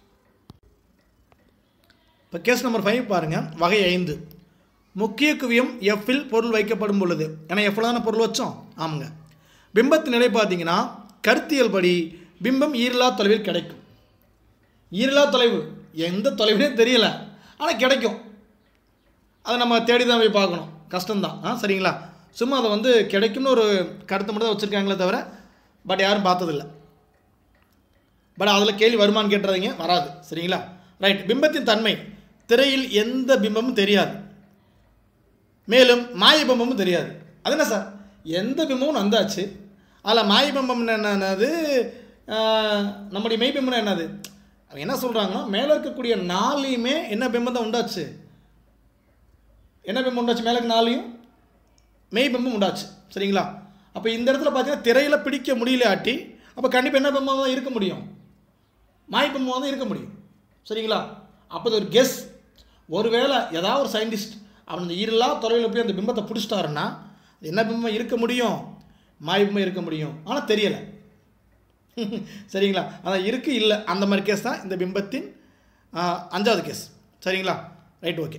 இப்போ கேஸ் நம்பர் ஃபைவ் பாருங்கள் வகை ஐந்து முக்கிய குவியம் எஃப்பில் பொருள் வைக்கப்படும் பொழுது ஏன்னா எஃப்ல தானே பொருள் வச்சோம் ஆமாங்க பிம்பத்தின் நிலை பார்த்தீங்கன்னா கருத்தியல் படி பிம்பம் ஈரில்லா தொலைவில் கிடைக்கும் ஈரில்லா தொலைவு எந்த தொலைவுனே தெரியல ஆனால் கிடைக்கும் அதை நம்ம தேடி தான் போய் பார்க்கணும் கஷ்டம்தான் ஆ சரிங்களா சும்மா அதை வந்து கிடைக்கும்னு ஒரு கருத்தை மட்டும் தான் வச்சுருக்காங்களே தவிர பட் யாரும் பார்த்ததில்ல பட் அதில் கேள்வி வருமான்னு கேட்டுறதுங்க வராது சரிங்களா ரைட் பிம்பத்தின் தன்மை திரையில் எந்த பிம்பமும் தெரியாது மேலும் மாய பிம்பமும் தெரியாது அது என்ன சார் எந்த பிம்பமும் வந்தாச்சு அதில் மாய பிம்பம் என்னது ஆஹ், நம்முடைய மெய் பிம்பம் என்னது அவங்க என்ன சொல்கிறாங்கன்னா மேலே இருக்கக்கூடிய நாளையுமே என்ன பிம்பம் தான் உண்டாச்சு என்ன பிம்பம் உண்டாச்சு மேலே நாளையும் மெய் பிம்பம் உண்டாச்சு சரிங்களா அப்போ இந்த இடத்துல பார்த்தீங்கன்னா திரையில் பிடிக்க முடியல ஆட்டி அப்போ கண்டிப்பாக என்ன பிம்பம் தான் இருக்க முடியும் மாய் பிம்பம் தான் இருக்க முடியும் சரிங்களா அப்போ இது ஒரு கெஸ் ஒருவேளை ஏதாவது ஒரு சயின்டிஸ்ட் அவன் இந்த இருளா தொலைவில் போய் அந்த பிம்பத்தை பிடிச்சிட்டாருன்னா என்ன பிம்பம் இருக்க முடியும் மாய் பிம்பம் இருக்க முடியும் ஆனால் தெரியலை சரிங்களா அதான் இருக்கு இல்லை அந்த மாதிரி கேஸ் தான் இந்த பிம்பத்தின் ஆ, அஞ்சாவது கேஸ் சரிங்களா right okay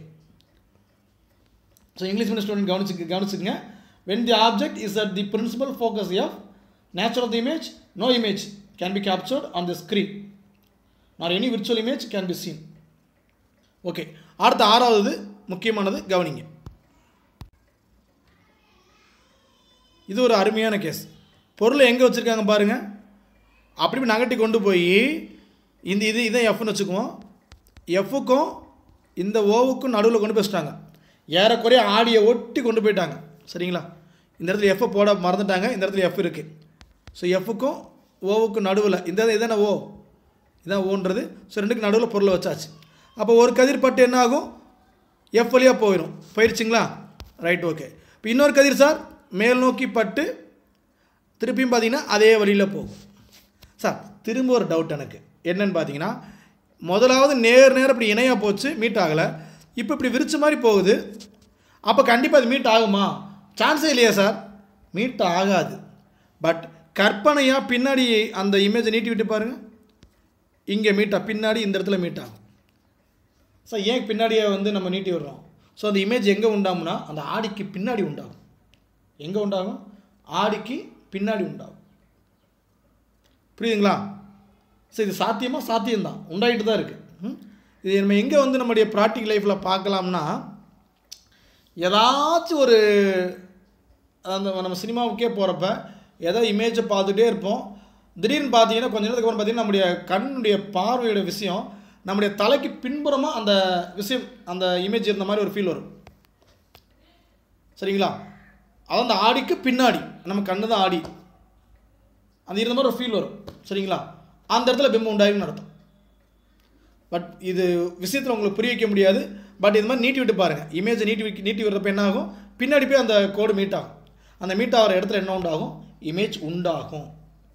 so English medium student கவனிச்சுக்க கவனிச்சுங்க when the object is at the principal focus of nature of the image no image can be captured on the screen nor any virtual image can be seen okay அடுத்த ஆறாவது முக்கியமானது கவனிங்க இது ஒரு அருமையான case பொருளை எங்கே வச்சுருக்காங்க பாருங்கள் அப்படி இப்படி நகட்டி கொண்டு போய் இந்த இது இதை எஃப்னு வச்சுக்குவோம் எஃப்க்கும் இந்த ஓவுக்கும் நடுவில் கொண்டு போய் வச்சிட்டாங்க ஏறக்குறைய ஆடியை ஒட்டி கொண்டு போயிட்டாங்க சரிங்களா இந்த இடத்துல எஃப்பை போட மறந்துட்டாங்க இந்த இடத்துல எஃப் இருக்குது ஸோ எஃப்க்கும் ஓவுக்கும் நடுவில் இந்த இதான ஓ இதான் ஓன்றது ஸோ ரெண்டுக்கு நடுவில் பொருளை வச்சாச்சு அப்போ ஒரு கதிர் பட்டு என்ன ஆகும் எஃப் வழியாக போயிடும் போயிடுச்சுங்களா ரைட் ஓகே இப்போ இன்னொரு கதிர் சார் மேல் நோக்கி பட்டு திருப்பியும் பார்த்தீங்கன்னா அதே வழியில் போகும் சார் திரும்ப ஒரு டவுட் எனக்கு என்னன்னு பார்த்தீங்கன்னா முதலாவது நேர் நேர் இப்படி இணையாக போச்சு மீட் ஆகலை இப்போ இப்படி விரிச்ச மாதிரி போகுது அப்போ கண்டிப்பாக அது மீட் ஆகுமா சான்ஸே இல்லையா சார் மீட் ஆகாது பட் கற்பனையாக பின்னாடி அந்த இமேஜை நீட்டி விட்டு பாருங்கள் இங்கே மீட்டா பின்னாடி இந்த இடத்துல மீட் ஆகும் சார் ஏன் பின்னாடியே வந்து நம்ம நீட்டி விடுறோம் ஸோ அந்த இமேஜ் எங்கே உண்டாகும்னா அந்த ஆடிக்கு பின்னாடி உண்டாகும் எங்கே உண்டாகும் ஆடிக்கு பின்னாடி உண்டாகும் புரியுதுங்களா ஸோ இது சாத்தியமாக சாத்தியம்தான் உண்டாயிட்டு தான் இருக்குது ம்? இது நம்ம எங்கே வந்து நம்முடைய ப்ராக்டிக் லைஃப்பில் பார்க்கலாம்னா ஏதாச்சும் ஒரு அந்த நம்ம சினிமாவுக்கே போகிறப்ப ஏதோ இமேஜை பார்த்துட்டே இருப்போம் திடீர்னு பார்த்தீங்கன்னா கொஞ்ச நேரத்துக்கு அப்புறம் பார்த்தீங்கன்னா நம்முடைய கண்ணுடைய பார்வையோட விஷயம் நம்முடைய தலைக்கு பின்புறமாக அந்த விஷயம் அந்த இமேஜ் இருந்த மாதிரி ஒரு ஃபீல் வரும் சரிங்களா அது அந்த ஆடிக்கு பின்னாடி நம்ம கண்ணு தான் ஆடி அந்த இருந்த மாதிரி ஒரு ஃபீல் வரும் சரிங்களா அந்த இடத்துல பிம்பம் உண்டாயிருன்னு அர்த்தம் பட் இது விஷயத்தில் உங்களுக்கு புரிய வைக்க முடியாது பட் இது மாதிரி நீட்டி விட்டு பாருங்கள் இமேஜை நீட்டி வி- நீட்டி விடுறப்ப என்ன ஆகும் பின்னாடி போய் அந்த கோடு மீட் ஆகும் அந்த மீட் ஆகிற இடத்துல என்ன உண்டாகும் இமேஜ் உண்டாகும்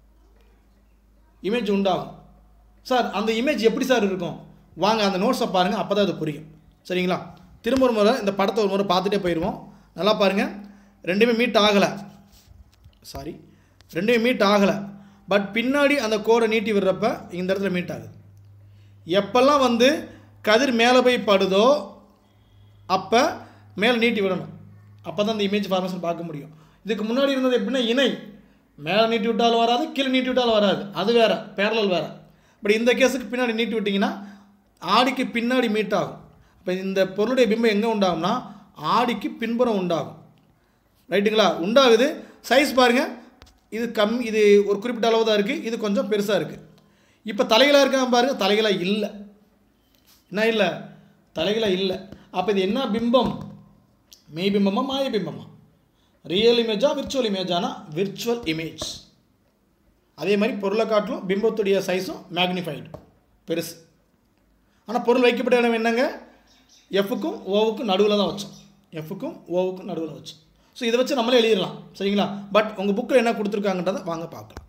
இமேஜ் உண்டாகும் சார் அந்த இமேஜ் எப்படி சார் இருக்கும் வாங்க அந்த நோட்ஸை பாருங்கள் அப்போ தான் அது புரியும் சரிங்களா திரும்ப ஒரு முறை இந்த படத்தை ஒரு முறை பார்த்துட்டே போயிடுவோம் நல்லா பாருங்கள் ரெண்டுமே மீட் ஆகலை சாரி ரெண்டுமே மீட் ஆகலை பட் பின்னாடி அந்த கோடை நீட்டி விடுறப்ப இந்த இடத்துல மீட் ஆகுது எப்பெல்லாம் வந்து கதிர் மேலே போய் படுதோ அப்போ மேலே நீட்டி விடணும் அப்போ தான் அந்த இமேஜ் ஃபார்மேஷன் பார்க்க முடியும் இதுக்கு முன்னாடி இருந்தது எப்படின்னா இணை மேலே நீட்டி விட்டாலும் வராது கீழே நீட்டி விட்டாலும் வராது அது வேறு பேரலல் வேறு பட் இந்த கேஸுக்கு பின்னாடி நீட்டி விட்டிங்கன்னா ஆடிக்கு பின்னாடி மீட் ஆகும் இப்போ இந்த பொருளுடைய பிம்பம் எங்கே உண்டாகும்னா ஆடிக்கு பின்புறம் உண்டாகும் ரைட்டுங்களா உண்டாகுது சைஸ் பாருங்கள் இது கம் இது ஒரு குறிப்பிட்ட அளவு தான் இருக்குது இது கொஞ்சம் பெருசாக இருக்குது இப்போ தலைகளாக இருக்காம பாருங்கள் தலைகளாக இல்லை என்ன இல்லை தலைகளாக இல்லை அப்போ இது என்ன பிம்பம் மெய் பிம்பமா மாய பிம்பமா ரியல் இமேஜா விர்ச்சுவல் இமேஜானா விர்ச்சுவல் இமேஜ் அதே மாதிரி பொருளை காட்டிலும் பிம்பத்துடைய சைஸும் மேக்னிஃபைடு பெருசு ஆனால் பொருள் வைக்கப்பட்ட இடம் என்னங்க எஃப்க்கும் ஓவுக்கும் நடுவில் தான் வச்சோம் எஃப்க்கும் ஓவுக்கும் நடுவில் வச்சோம் ஸோ இதை வச்சு நம்மளே எழுதிடலாம் சரிங்களா பட் உங்கள் புக்கில் என்ன கொடுத்துருக்காங்கன்றதை வாங்க பார்க்கலாம்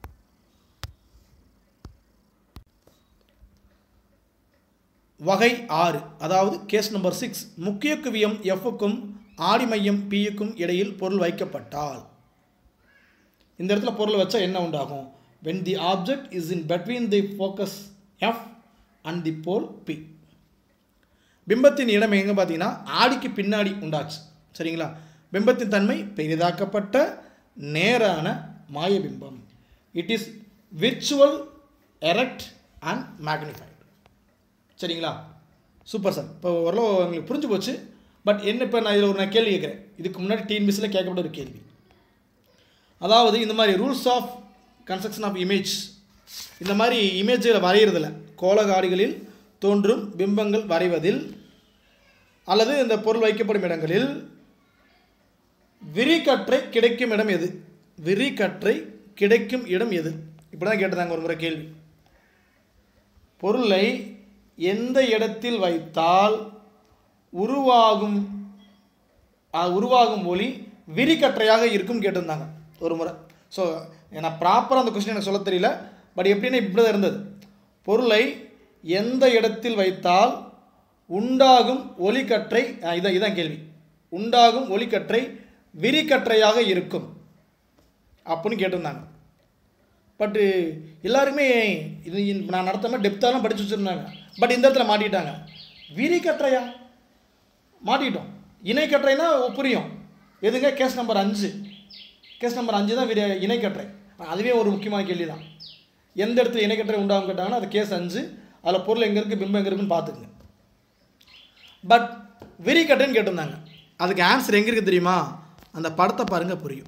வகை ஆறு அதாவது கேஸ் நம்பர் சிக்ஸ் முக்கிய குவியம் எஃப்க்கும் ஆடி மையம் பியுக்கும் இடையில் பொருள் வைக்கப்பட்டால் இந்த இடத்துல பொருள் வச்சா என்ன உண்டாகும் when the object is in between the focus F and the pole P பிம்பத்தின் இடம் எங்கே பார்த்தீங்கன்னா ஆடிக்கு பின்னாடி உண்டாச்சு சரிங்களா பிம்பத்தின் தன்மை பெரிதாக்கப்பட்ட நேரான மாய பிம்பம் it is virtual erect and magnified சரிங்களா சூப்பர் சார் இப்போ ஓரளவு உங்களுக்கு புரிஞ்சு போச்சு பட் என்ன இப்போ நான் இதில் ஒரு நான் கேள்வி கேட்குறேன் இதுக்கு முன்னாடி டிஎன்பிசியில் கேட்கப்பட்ட ஒரு கேள்வி அதாவது இந்த மாதிரி rules of construction of image இந்த மாதிரி இமேஜ்களை வரைகிறதில்ல கோலகாடிகளில் தோன்றும் பிம்பங்கள் வரைவதில் அல்லது இந்த பொருள் வைக்கப்படும் இடங்களில் விரிகற்றை கிடைக்கும் இடம் எது விரிகற்றை கிடைக்கும் இடம் எது இப்படி தான் கேட்டதாங்க ஒரு முறை கேள்வி பொருளை எந்த இடத்தில் வைத்தால் உருவாகும் அஹ், உருவாகும் ஒளி விரிகற்றையாக இருக்கும் கேட்டிருந்தாங்க ஒரு முறை ஸோ நான் ப்ராப்பராக அந்த கொஸ்டின் எனக்கு சொல்ல தெரியல பட் எப்படின்னா இப்படி தான் இருந்தது பொருளை எந்த இடத்தில் வைத்தால் உண்டாகும் ஒளிக்கற்றை அஹ், இதான் இதான் கேள்வி உண்டாகும் ஒளிக்கற்றை விரிகற்றையாக இருக்கும் அப்படின்னு கேட்டிருந்தாங்க பட்டு எல்லாருமே இது இந்த- நான் நடத்தாம டெப்த்தாலாம் படிச்சு வச்சுருந்தாங்க பட் இந்த இடத்துல மாட்டிட்டாங்க விரிகற்றையா மாட்டிட்டோம் இணைக்கற்றைனா புரியும் எதுங்க கேஸ் நம்பர் அஞ்சு கேஸ் நம்பர் அஞ்சு தான் விரி இணைக்கற்றை அதுவே ஒரு முக்கியமான கேள்வி தான் எந்த இடத்துல இணைக்கற்றை உண்டாகும் கேட்டாங்கன்னா அது கேஸ் அஞ்சு அதில் பொருள் எங்கே இருக்குது பிம்பம் எங்கே இருக்குன்னு பார்த்துக்குங்க பட் விரிகட்டைன்னு கேட்டிருந்தாங்க அதுக்கு ஆன்சர் எங்கே இருக்குது தெரியுமா அந்த படத்தை பாருங்கள் புரியும்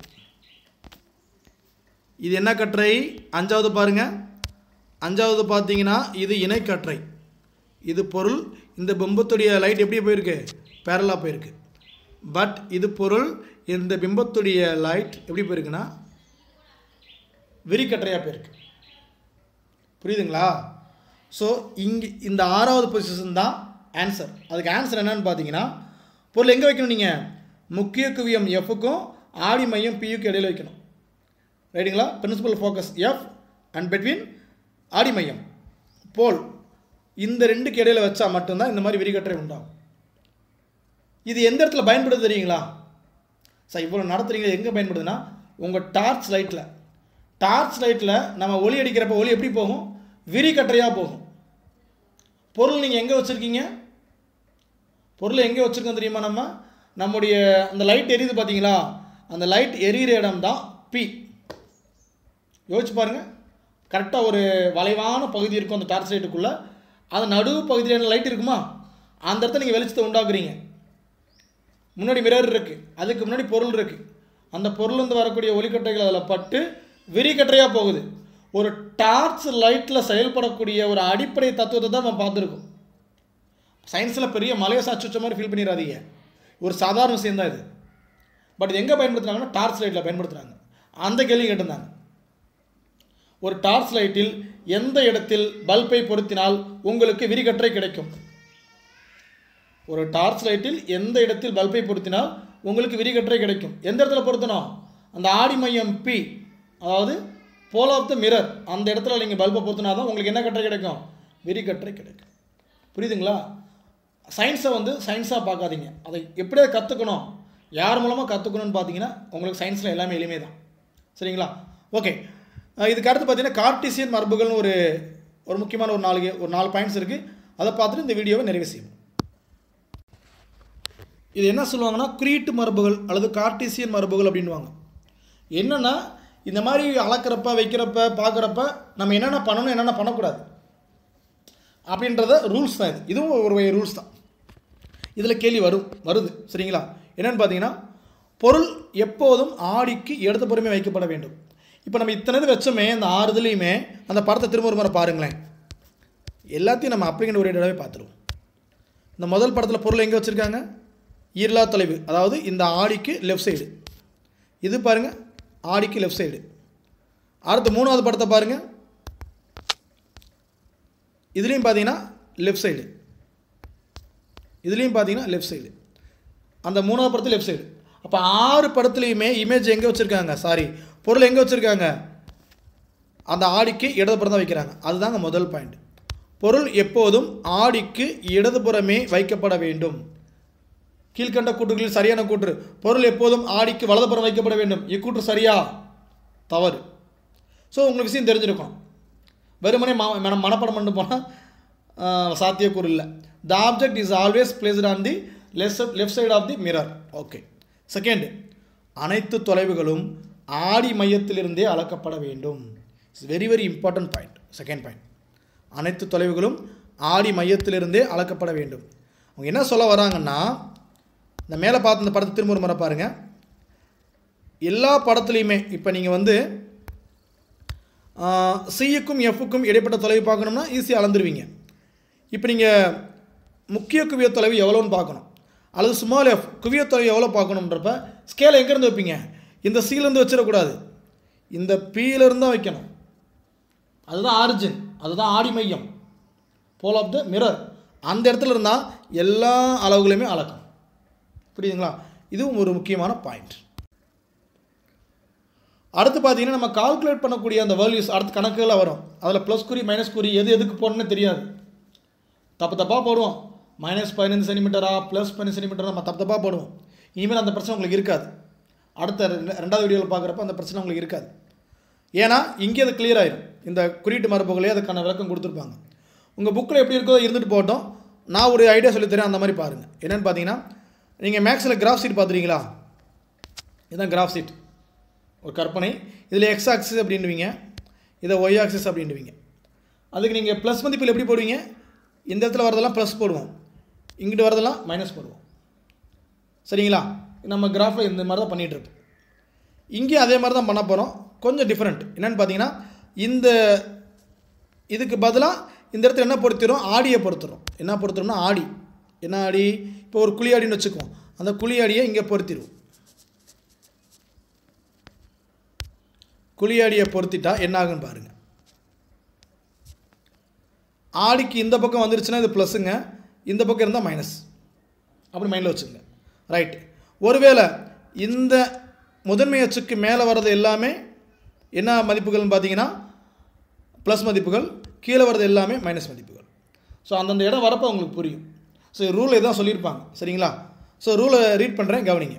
இது என்ன கற்றை அஞ்சாவது பாருங்க அஞ்சாவது பார்த்தீங்கன்னா இது இணைக்கற்றை இது பொருள் இந்த பிம்பத்துடைய லைட் எப்படி போயிருக்கு பேரலாக போயிருக்கு பட் இது பொருள் இந்த பிம்பத்துடைய லைட் எப்படி போயிருக்குன்னா விரிக்கற்றையாக போயிருக்கு புரியுதுங்களா ஸோ இங்கே இந்த ஆறாவது பொசிஷன் தான் ஆன்சர் அதுக்கு ஆன்சர் என்னன்னு பார்த்தீங்கன்னா பொருள் எங்கே வைக்கணும் நீங்கள் முக்கிய குவியம் எஃப்க்கும் ஆடி மையம் பியுக்கு இடையில வைக்கணும் ரைட்டுங்களா principal focus F and between ஆடி மையம் போல் இந்த ரெண்டுக்கு இடையில வச்சா மட்டும்தான் இந்த மாதிரி விரிகற்றை உண்டாகும் இது எந்த இடத்துல பயன்படுது தெரியுங்களா சார் இவ்வளோ நடத்துறீங்க எங்கே பயன்படுதுன்னா உங்கள் டார்ச் லைட்டில் டார்ச் லைட்டில் நம்ம ஒளி அடிக்கிறப்ப ஒளி எப்படி போகும் விரிகற்றையாக போகும் பொருள் நீங்கள் எங்கே வச்சுருக்கீங்க பொருள் எங்கே வச்சுருக்கோம் தெரியுமா நம்ம நம்முடைய அந்த லைட் எரியுது பார்த்தீங்களா அந்த லைட் எரியிற இடம் தான் பி யோசிச்சு பாருங்க கரெக்டாக ஒரு வளைவான பகுதி இருக்கும் அந்த டார்ச் லைட்டுக்குள்ளே அது நடுவு பகுதியில் லைட் இருக்குமா அந்த இடத்துல நீங்கள் வெளிச்சத்தை உண்டாக்குறீங்க முன்னாடி மிரர் இருக்குது அதுக்கு முன்னாடி பொருள் இருக்குது அந்த பொருள்லேருந்து வரக்கூடிய ஒளிக்கட்டைகள் அதில் பட்டு விரிகட்டையாக போகுது ஒரு டார்ச் லைட்டில் செயல்படக்கூடிய ஒரு அடிப்படை தத்துவத்தை தான் நம்ம பார்த்துருக்கோம் சயின்ஸில் பெரிய மலையை சாட்சி வச்ச மாதிரி ஃபீல் பண்ணிடாதீங்க ஒரு சாதாரண விஷயம் தான் இது பட் இது எங்கே பயன்படுத்துகிறாங்கன்னா டார்ச் லைட்டில் பயன்படுத்துகிறாங்க அந்த கேள்வி கேட்டிருந்தாங்க ஒரு டார்ச் லைட்டில் எந்த இடத்தில் பல்பை பொருத்தினால் உங்களுக்கு விரிகற்றை கிடைக்கும் ஒரு டார்ச் லைட்டில் எந்த இடத்தில் பல்பை பொருத்தினால் உங்களுக்கு விரிகற்றை கிடைக்கும் எந்த இடத்துல பொருத்தணும் அந்த ஆடி மையம் பி அதாவது போல் ஆஃப் த மிரர் அந்த இடத்துல நீங்கள் பல்பை பொருத்தினா தான் உங்களுக்கு என்ன கற்றை கிடைக்கும் விரிகற்றை கிடைக்கும் புரியுதுங்களா சயின்ஸை வந்து சயின்ஸாக பார்க்காதீங்க அதை எப்படியா கற்றுக்கணும் யார் மூலமாக கற்றுக்கணும்னு பார்த்தீங்கன்னா உங்களுக்கு சயின்ஸில் எல்லாமே எளிமை தான் சரிங்களா ஓகே இதுக்கு அடுத்து பார்த்தீங்கன்னா கார்டீசியன் மரபுகள்னு ஒரு ஒரு முக்கியமான ஒரு நாலு ஒரு நாலு பாயிண்ட்ஸ் இருக்குது அதை பார்த்துட்டு இந்த வீடியோவை நிறைவு செய்வோம் இது என்ன சொல்லுவாங்கன்னா கிரீட்டு மரபுகள் அல்லது கார்டீசியன் மரபுகள் அப்படின்வாங்க என்னென்னா இந்த மாதிரி அளக்கிறப்ப வைக்கிறப்ப பார்க்குறப்ப நம்ம என்னென்ன பண்ணணும் என்னென்ன பண்ணக்கூடாது அப்படின்றத ரூல்ஸ் தான் இது இதுவும் ஒரு வகை ரூல்ஸ் தான் இதில் கேள்வி வரும் வருது சரிங்களா என்னென்னு பார்த்தீங்கன்னா பொருள் எப்போதும் ஆடிக்கு இடது புறமே வைக்கப்பட வேண்டும் இப்போ நம்ம இத்தனை இது வச்சோமே அந்த ஆறு இதுலேயுமே அந்த படத்தை திரும்ப ஒரு முறை பாருங்களேன் எல்லாத்தையும் நம்ம அப்படிங்கிற ஒரு இடவே பார்த்துருவோம் இந்த முதல் படத்தில் பொருள் எங்கே வச்சுருக்காங்க ஈர்லா தொலைவு அதாவது இந்த ஆடிக்கு லெஃப்ட் சைடு இது பாருங்கள் ஆடிக்கு லெஃப்ட் சைடு அடுத்து மூணாவது படத்தை பாருங்கள் இதுலேயும் பார்த்தீங்கன்னா லெஃப்ட் சைடு இதுலேயும் பார்த்தீங்கன்னா லெஃப்ட் சைடு அந்த மூணாவது படத்தில் லெஃப்ட் சைடு அப்போ ஆறு படத்துலையுமே இமேஜ் எங்கே வச்சுருக்காங்க சாரி பொருள் எங்கே வச்சுருக்காங்க அந்த ஆடிக்கு இடதுபுறம் தான் வைக்கிறாங்க அதுதாங்க முதல் பாயிண்ட் பொருள் எப்போதும் ஆடிக்கு இடதுபுறமே வைக்கப்பட வேண்டும் கீழ்கண்ட கூற்றுகளில் சரியான கூற்று பொருள் எப்போதும் ஆடிக்கு வலதுபுறம் வைக்கப்பட வேண்டும் இக்கூற்று சரியா தவறு ஸோ உங்களுக்கு விஷயம் தெரிஞ்சிருக்கும் வெறுமனே மா மன மனப்படம் பண்ணி போனால் சாத்தியக்கூறு இல்லை the object is always placed on the left left side of the mirror okay second அனைத்து தொலைவுகளும் ஆடி மையத்திலிருந்தே அளக்கப்பட வேண்டும் it's very very important point second point அனைத்து தொலைவுகளும் ஆடி மையத்திலிருந்தே அளக்கப்பட வேண்டும் அவங்க என்ன சொல்ல வராங்கன்னா இந்த மேலே பார்த்து இந்த படத்தை திரும்ப ஒரு முறை பாருங்கள் எல்லா படத்துலையுமே இப்போ நீங்கள் வந்து சியுக்கும் எஃப்க்கும் இடைப்பட்ட தொலைவு பார்க்கணும்னா ஈஸியாக அளந்துருவீங்க இப்போ நீங்கள் முக்கிய குவிய தொலைவு எவ்வளோன்னு பார்க்கணும் அல்லது ஸ்மால் எஃப் குவிய தொலைவு எவ்வளோ பார்க்கணுன்றப்ப ஸ்கேலை எங்கேருந்து வைப்பீங்க இந்த சீலேருந்து வச்சிடக்கூடாது இந்த பீலேருந்து தான் வைக்கணும் அதுதான் ஆரிஜின் அதுதான் ஆடி மையம் போல் ஆஃப் த மிரர் அந்த இடத்துல இருந்தால் எல்லா அளவுகளையுமே அளக்கும் புரியுதுங்களா இதுவும் ஒரு முக்கியமான பாயிண்ட் அடுத்து பார்த்தீங்கன்னா நம்ம கால்குலேட் பண்ணக்கூடிய அந்த வேல்யூஸ் அடுத்த கணக்குகளாக வரும் அதில் ப்ளஸ் குறி மைனஸ் குறி எது எதுக்கு போடணும்னு தெரியாது தப்பு தப்பாக போடுவோம் மைனஸ் பதினஞ்சு சென்டிமீட்டரா ப்ளஸ் பதினஞ்சு சென்டிமீட்டரா நம்ம தப்பு தப்பாக போடுவோம் இனிமேல் அந்த பிரச்சனை உங்களுக்கு இருக்காது அடுத்த ரெண்டு- ரெண்டாவது வீடியோவில் பார்க்குறப்ப அந்த பிரச்சனை உங்களுக்கு இருக்காது ஏன்னா இங்கே அது clear ஆயிரும் இந்த குறியீட்டு மரபுகளே அதுக்கான விளக்கம் கொடுத்துருப்பாங்க உங்கள் புக்கில் எப்படி இருக்கோ இருந்துட்டு போகட்டும் நான் ஒரு ஐடியா சொல்லித்தரேன் அந்த மாதிரி பாருங்கள் என்னென்னு பார்த்தீங்கன்னா நீங்கள் மேக்ஸில் கிராஃப் சீட் பார்த்துருக்கீங்களா இதுதான் கிராஃப் சீட் ஒரு கற்பனை இதில் எக்ஸ் ஆக்சிஸ் அப்படின்னுவீங்க இதை ஒய் ஆக்சிஸ் அப்படின்னுவீங்க அதுக்கு நீங்கள் ப்ளஸ் மதிப்பில் எப்படி போடுவீங்க இந்த இடத்துல வரதெல்லாம் ப்ளஸ் போடுவோம் இங்கிட்டு வரதெல்லாம் மைனஸ் போடுவோம் சரிங்களா நம்ம கிராஃபில் இந்த மாதிரி தான் பண்ணிகிட்டு இருப்போம் இங்கேயும் அதே மாதிரி தான் பண்ண போகிறோம் கொஞ்சம் டிஃப்ரெண்ட் என்னென்னு பார்த்தீங்கன்னா இந்த இதுக்கு பதிலாக இந்த இடத்துல என்ன பொறுத்திரும் ஆடியை பொறுத்துறோம் என்ன பொறுத்துறோம்னா ஆடி என்ன ஆடி இப்போ ஒரு குழி ஆடின்னு வச்சுக்குவோம் அந்த குழி ஆடியை இங்கே பொருத்திடுவோம் குழி ஆடியை பொருத்திட்டா என்ன ஆகுன்னு பாருங்கள் ஆடிக்கு இந்த பக்கம் வந்துருச்சுன்னா இது ப்ளஸ்ஸுங்க இந்த பக்கம் இருந்தால் மைனஸ் அப்படி மைண்டில் வச்சுங்க ரைட் ஒருவேளை இந்த முதன்மை அச்சுக்கு மேலே வர்றது எல்லாமே என்ன மதிப்புகள்னு பார்த்தீங்கன்னா ப்ளஸ் மதிப்புகள் கீழே வர்றது எல்லாமே மைனஸ் மதிப்புகள் ஸோ அந்தந்த இடம் வரப்போ உங்களுக்கு புரியும் ஸோ ரூல் இதான் சொல்லியிருப்பாங்க சரிங்களா ஸோ ரூலை ரீட் பண்ணுறேன் கவனிங்க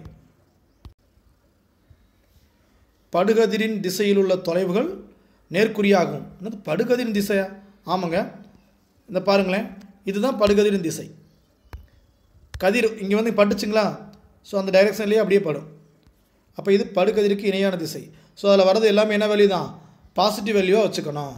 படுகதிரின் திசையில் உள்ள தொலைவுகள் நேர்குறியாகும் என்னது படுகதிரின் திசையா ஆமாங்க இந்த பாருங்களேன் இதுதான் படுகதிரின் திசை கதிர் இங்கே வந்து பட்டுச்சுங்களா ஸோ அந்த டைரெக்ஷன்லேயே அப்படியே படும் அப்போ இது படுகதிருக்கு இணையான திசை ஸோ அதில் வர்றது எல்லாமே என்ன வேல்யூ தான் பாசிட்டிவ் வேல்யூவாக வச்சுக்கணும்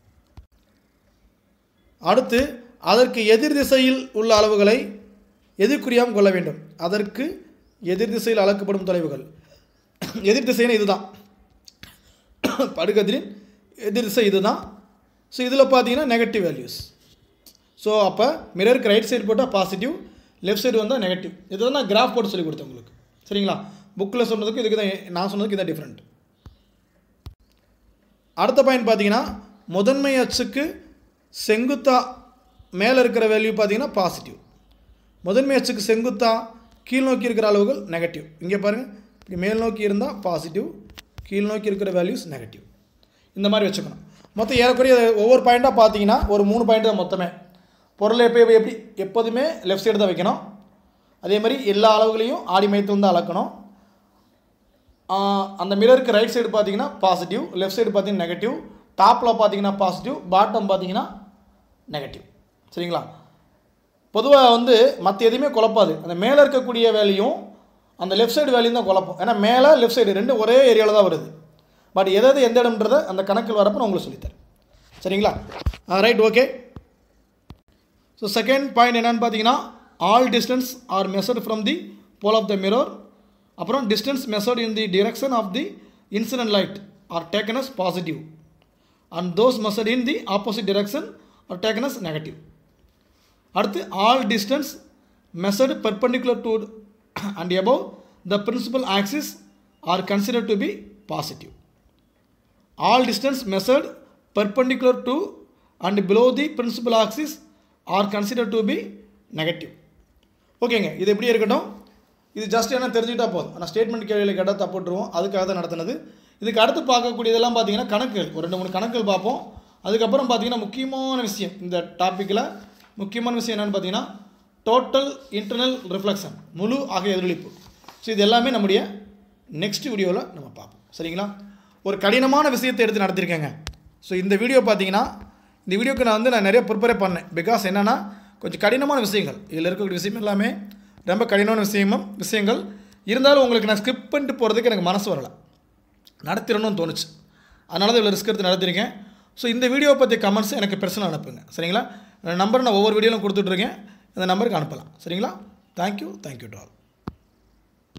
அடுத்து அதற்கு எதிர் திசையில் உள்ள அளவுகளை எதிர்குறியாமல் கொள்ள வேண்டும் அதற்கு எதிர் திசையில் அளக்கப்படும் தொலைவுகள் எதிர் திசைன்னு இதுதான் படுகதிரின் எதிர் திசை இதுதான் ஸோ இதில் பார்த்தீங்கன்னா நெகட்டிவ் வேல்யூஸ் ஸோ அப்போ மிரருக்கு ரைட் சைடு போட்டால் பாசிட்டிவ் லெஃப்ட் சைடு வந்தால் நெகட்டிவ் இதுதான் நான் கிராஃப் போட்டு சொல்லி கொடுத்தேன் உங்களுக்கு சரிங்களா புக்கில் சொன்னதுக்கு இதுக்கு தான் நான் சொன்னதுக்கு இதான் டிஃப்ரெண்ட் அடுத்த பாயிண்ட் பார்த்தீங்கன்னா முதன்மை அச்சுக்கு செங்குத்தா மேலே இருக்கிற வேல்யூ பார்த்தீங்கன்னா பாசிட்டிவ் முதன்மை அச்சுக்கு செங்குத்தா கீழ் நோக்கி இருக்கிற அளவுகள் நெகட்டிவ் இங்கே பாருங்கள் இப்படி மேல் நோக்கி இருந்தால் பாசிட்டிவ் கீழ் நோக்கி இருக்கிற வேல்யூஸ் நெகட்டிவ் இந்த மாதிரி வச்சுக்கணும் மொத்தம் ஏறக்குறைய ஒவ்வொரு பாயிண்ட்டாக பார்த்தீங்கன்னா ஒரு மூணு பாயிண்ட் தான் மொத்தமே பொருளை எப்போ எப்படி எப்போதுமே லெஃப்ட் சைடு தான் வைக்கணும் அதே மாதிரி எல்லா அளவுகளையும் ஆடி மையத்தில் தான் அளக்கணும் ஆஹ் அந்த மிரருக்கு ரைட் சைடு பார்த்தீங்கன்னா பாசிட்டிவ் லெஃப்ட் சைடு பார்த்தீங்கன்னா நெகட்டிவ் டாப்பில் பார்த்தீங்கன்னா பாசிட்டிவ் பாட்டம் பார்த்தீங்கன்னா நெகட்டிவ் சரிங்களா பொதுவாக வந்து மற்ற எதுவுமே குழப்பாது அந்த மேலே இருக்கக்கூடிய வேலையும் அந்த லெஃப்ட் சைடு வேலையும் தான் குழப்பம் ஏன்னா மேலே லெஃப்ட் சைடு ரெண்டு ஒரே ஏரியாவில் தான் வருது பட் எது எது எந்த இடம்ன்றதை அந்த கணக்கில் வரப்போ நான் உங்களுக்கு சொல்லித்தரேன் சரிங்களா right okay so second point என்னன்னு பார்த்தீங்கன்னா all distance are measured from the pole of the mirror அப்புறம் distance measured in the direction of the incident light are taken as positive and those measured in the opposite direction are taken as negative அடுத்து all distance measured perpendicular to and above the principal axis are consider to be positive all distance measured perpendicular to and below the principal axis are consider to be negative ஓகேங்க இது எப்படி இருக்கட்டும் இது just என்ன தெரிஞ்சுக்கிட்டா போதும் ஆனால் statement கேள்வியில் கேட்டால் தப்புட்டுருவோம் அதுக்காக தான் நடத்துனது இதுக்கு அடுத்து பார்க்கக்கூடியதெல்லாம் பார்த்தீங்கன்னா கணக்குகள் ஒரு ரெண்டு மூணு கணக்குகள் பார்ப்போம் அதுக்கப்புறம் பார்த்தீங்கன்னா முக்கியமான விஷயம் இந்த டாப்பிக்கில் முக்கியமான விஷயம் என்னென்னு பார்த்தீங்கன்னா டோட்டல் இன்டர்னல் ரிஃப்ளெக்ஷன் முழு ஆக எதிரொலிப்பு ஸோ இது எல்லாமே நம்முடைய நெக்ஸ்ட் வீடியோவில் நம்ம பார்ப்போம் சரிங்களா ஒரு கடினமான விஷயத்தை எடுத்து நடத்திருக்கேங்க ஸோ இந்த வீடியோ பார்த்தீங்கன்னா இந்த வீடியோக்கு நான் வந்து நான் நிறைய ப்ரிப்பரே பண்ணேன் பிகாஸ் என்னென்னா கொஞ்சம் கடினமான விஷயங்கள் இதில் இருக்கக்கூடிய விஷயம் எல்லாமே ரொம்ப கடினமான விஷயமும் விஷயங்கள் இருந்தாலும் உங்களுக்கு நான் ஸ்கிப் பண்ணிட்டு போகிறதுக்கு எனக்கு மனசு வரலை நடத்திடணும்னு தோணுச்சு அதனால தான் இவ்வளோ ரிஸ்க் எடுத்து நடத்திருக்கேன் ஸோ இந்த வீடியோவை பற்றி கமெண்ட்ஸ் எனக்கு பெர்சனல் அனுப்புங்க சரிங்களா நம்பர் நான் ஒவ்வொரு வீடியோலும் கொடுத்துட்ருக்கேன் இந்த நம்பருக்கு அனுப்பலாம் சரிங்களா தேங்க்யூ தேங்க்யூ டு ஆல்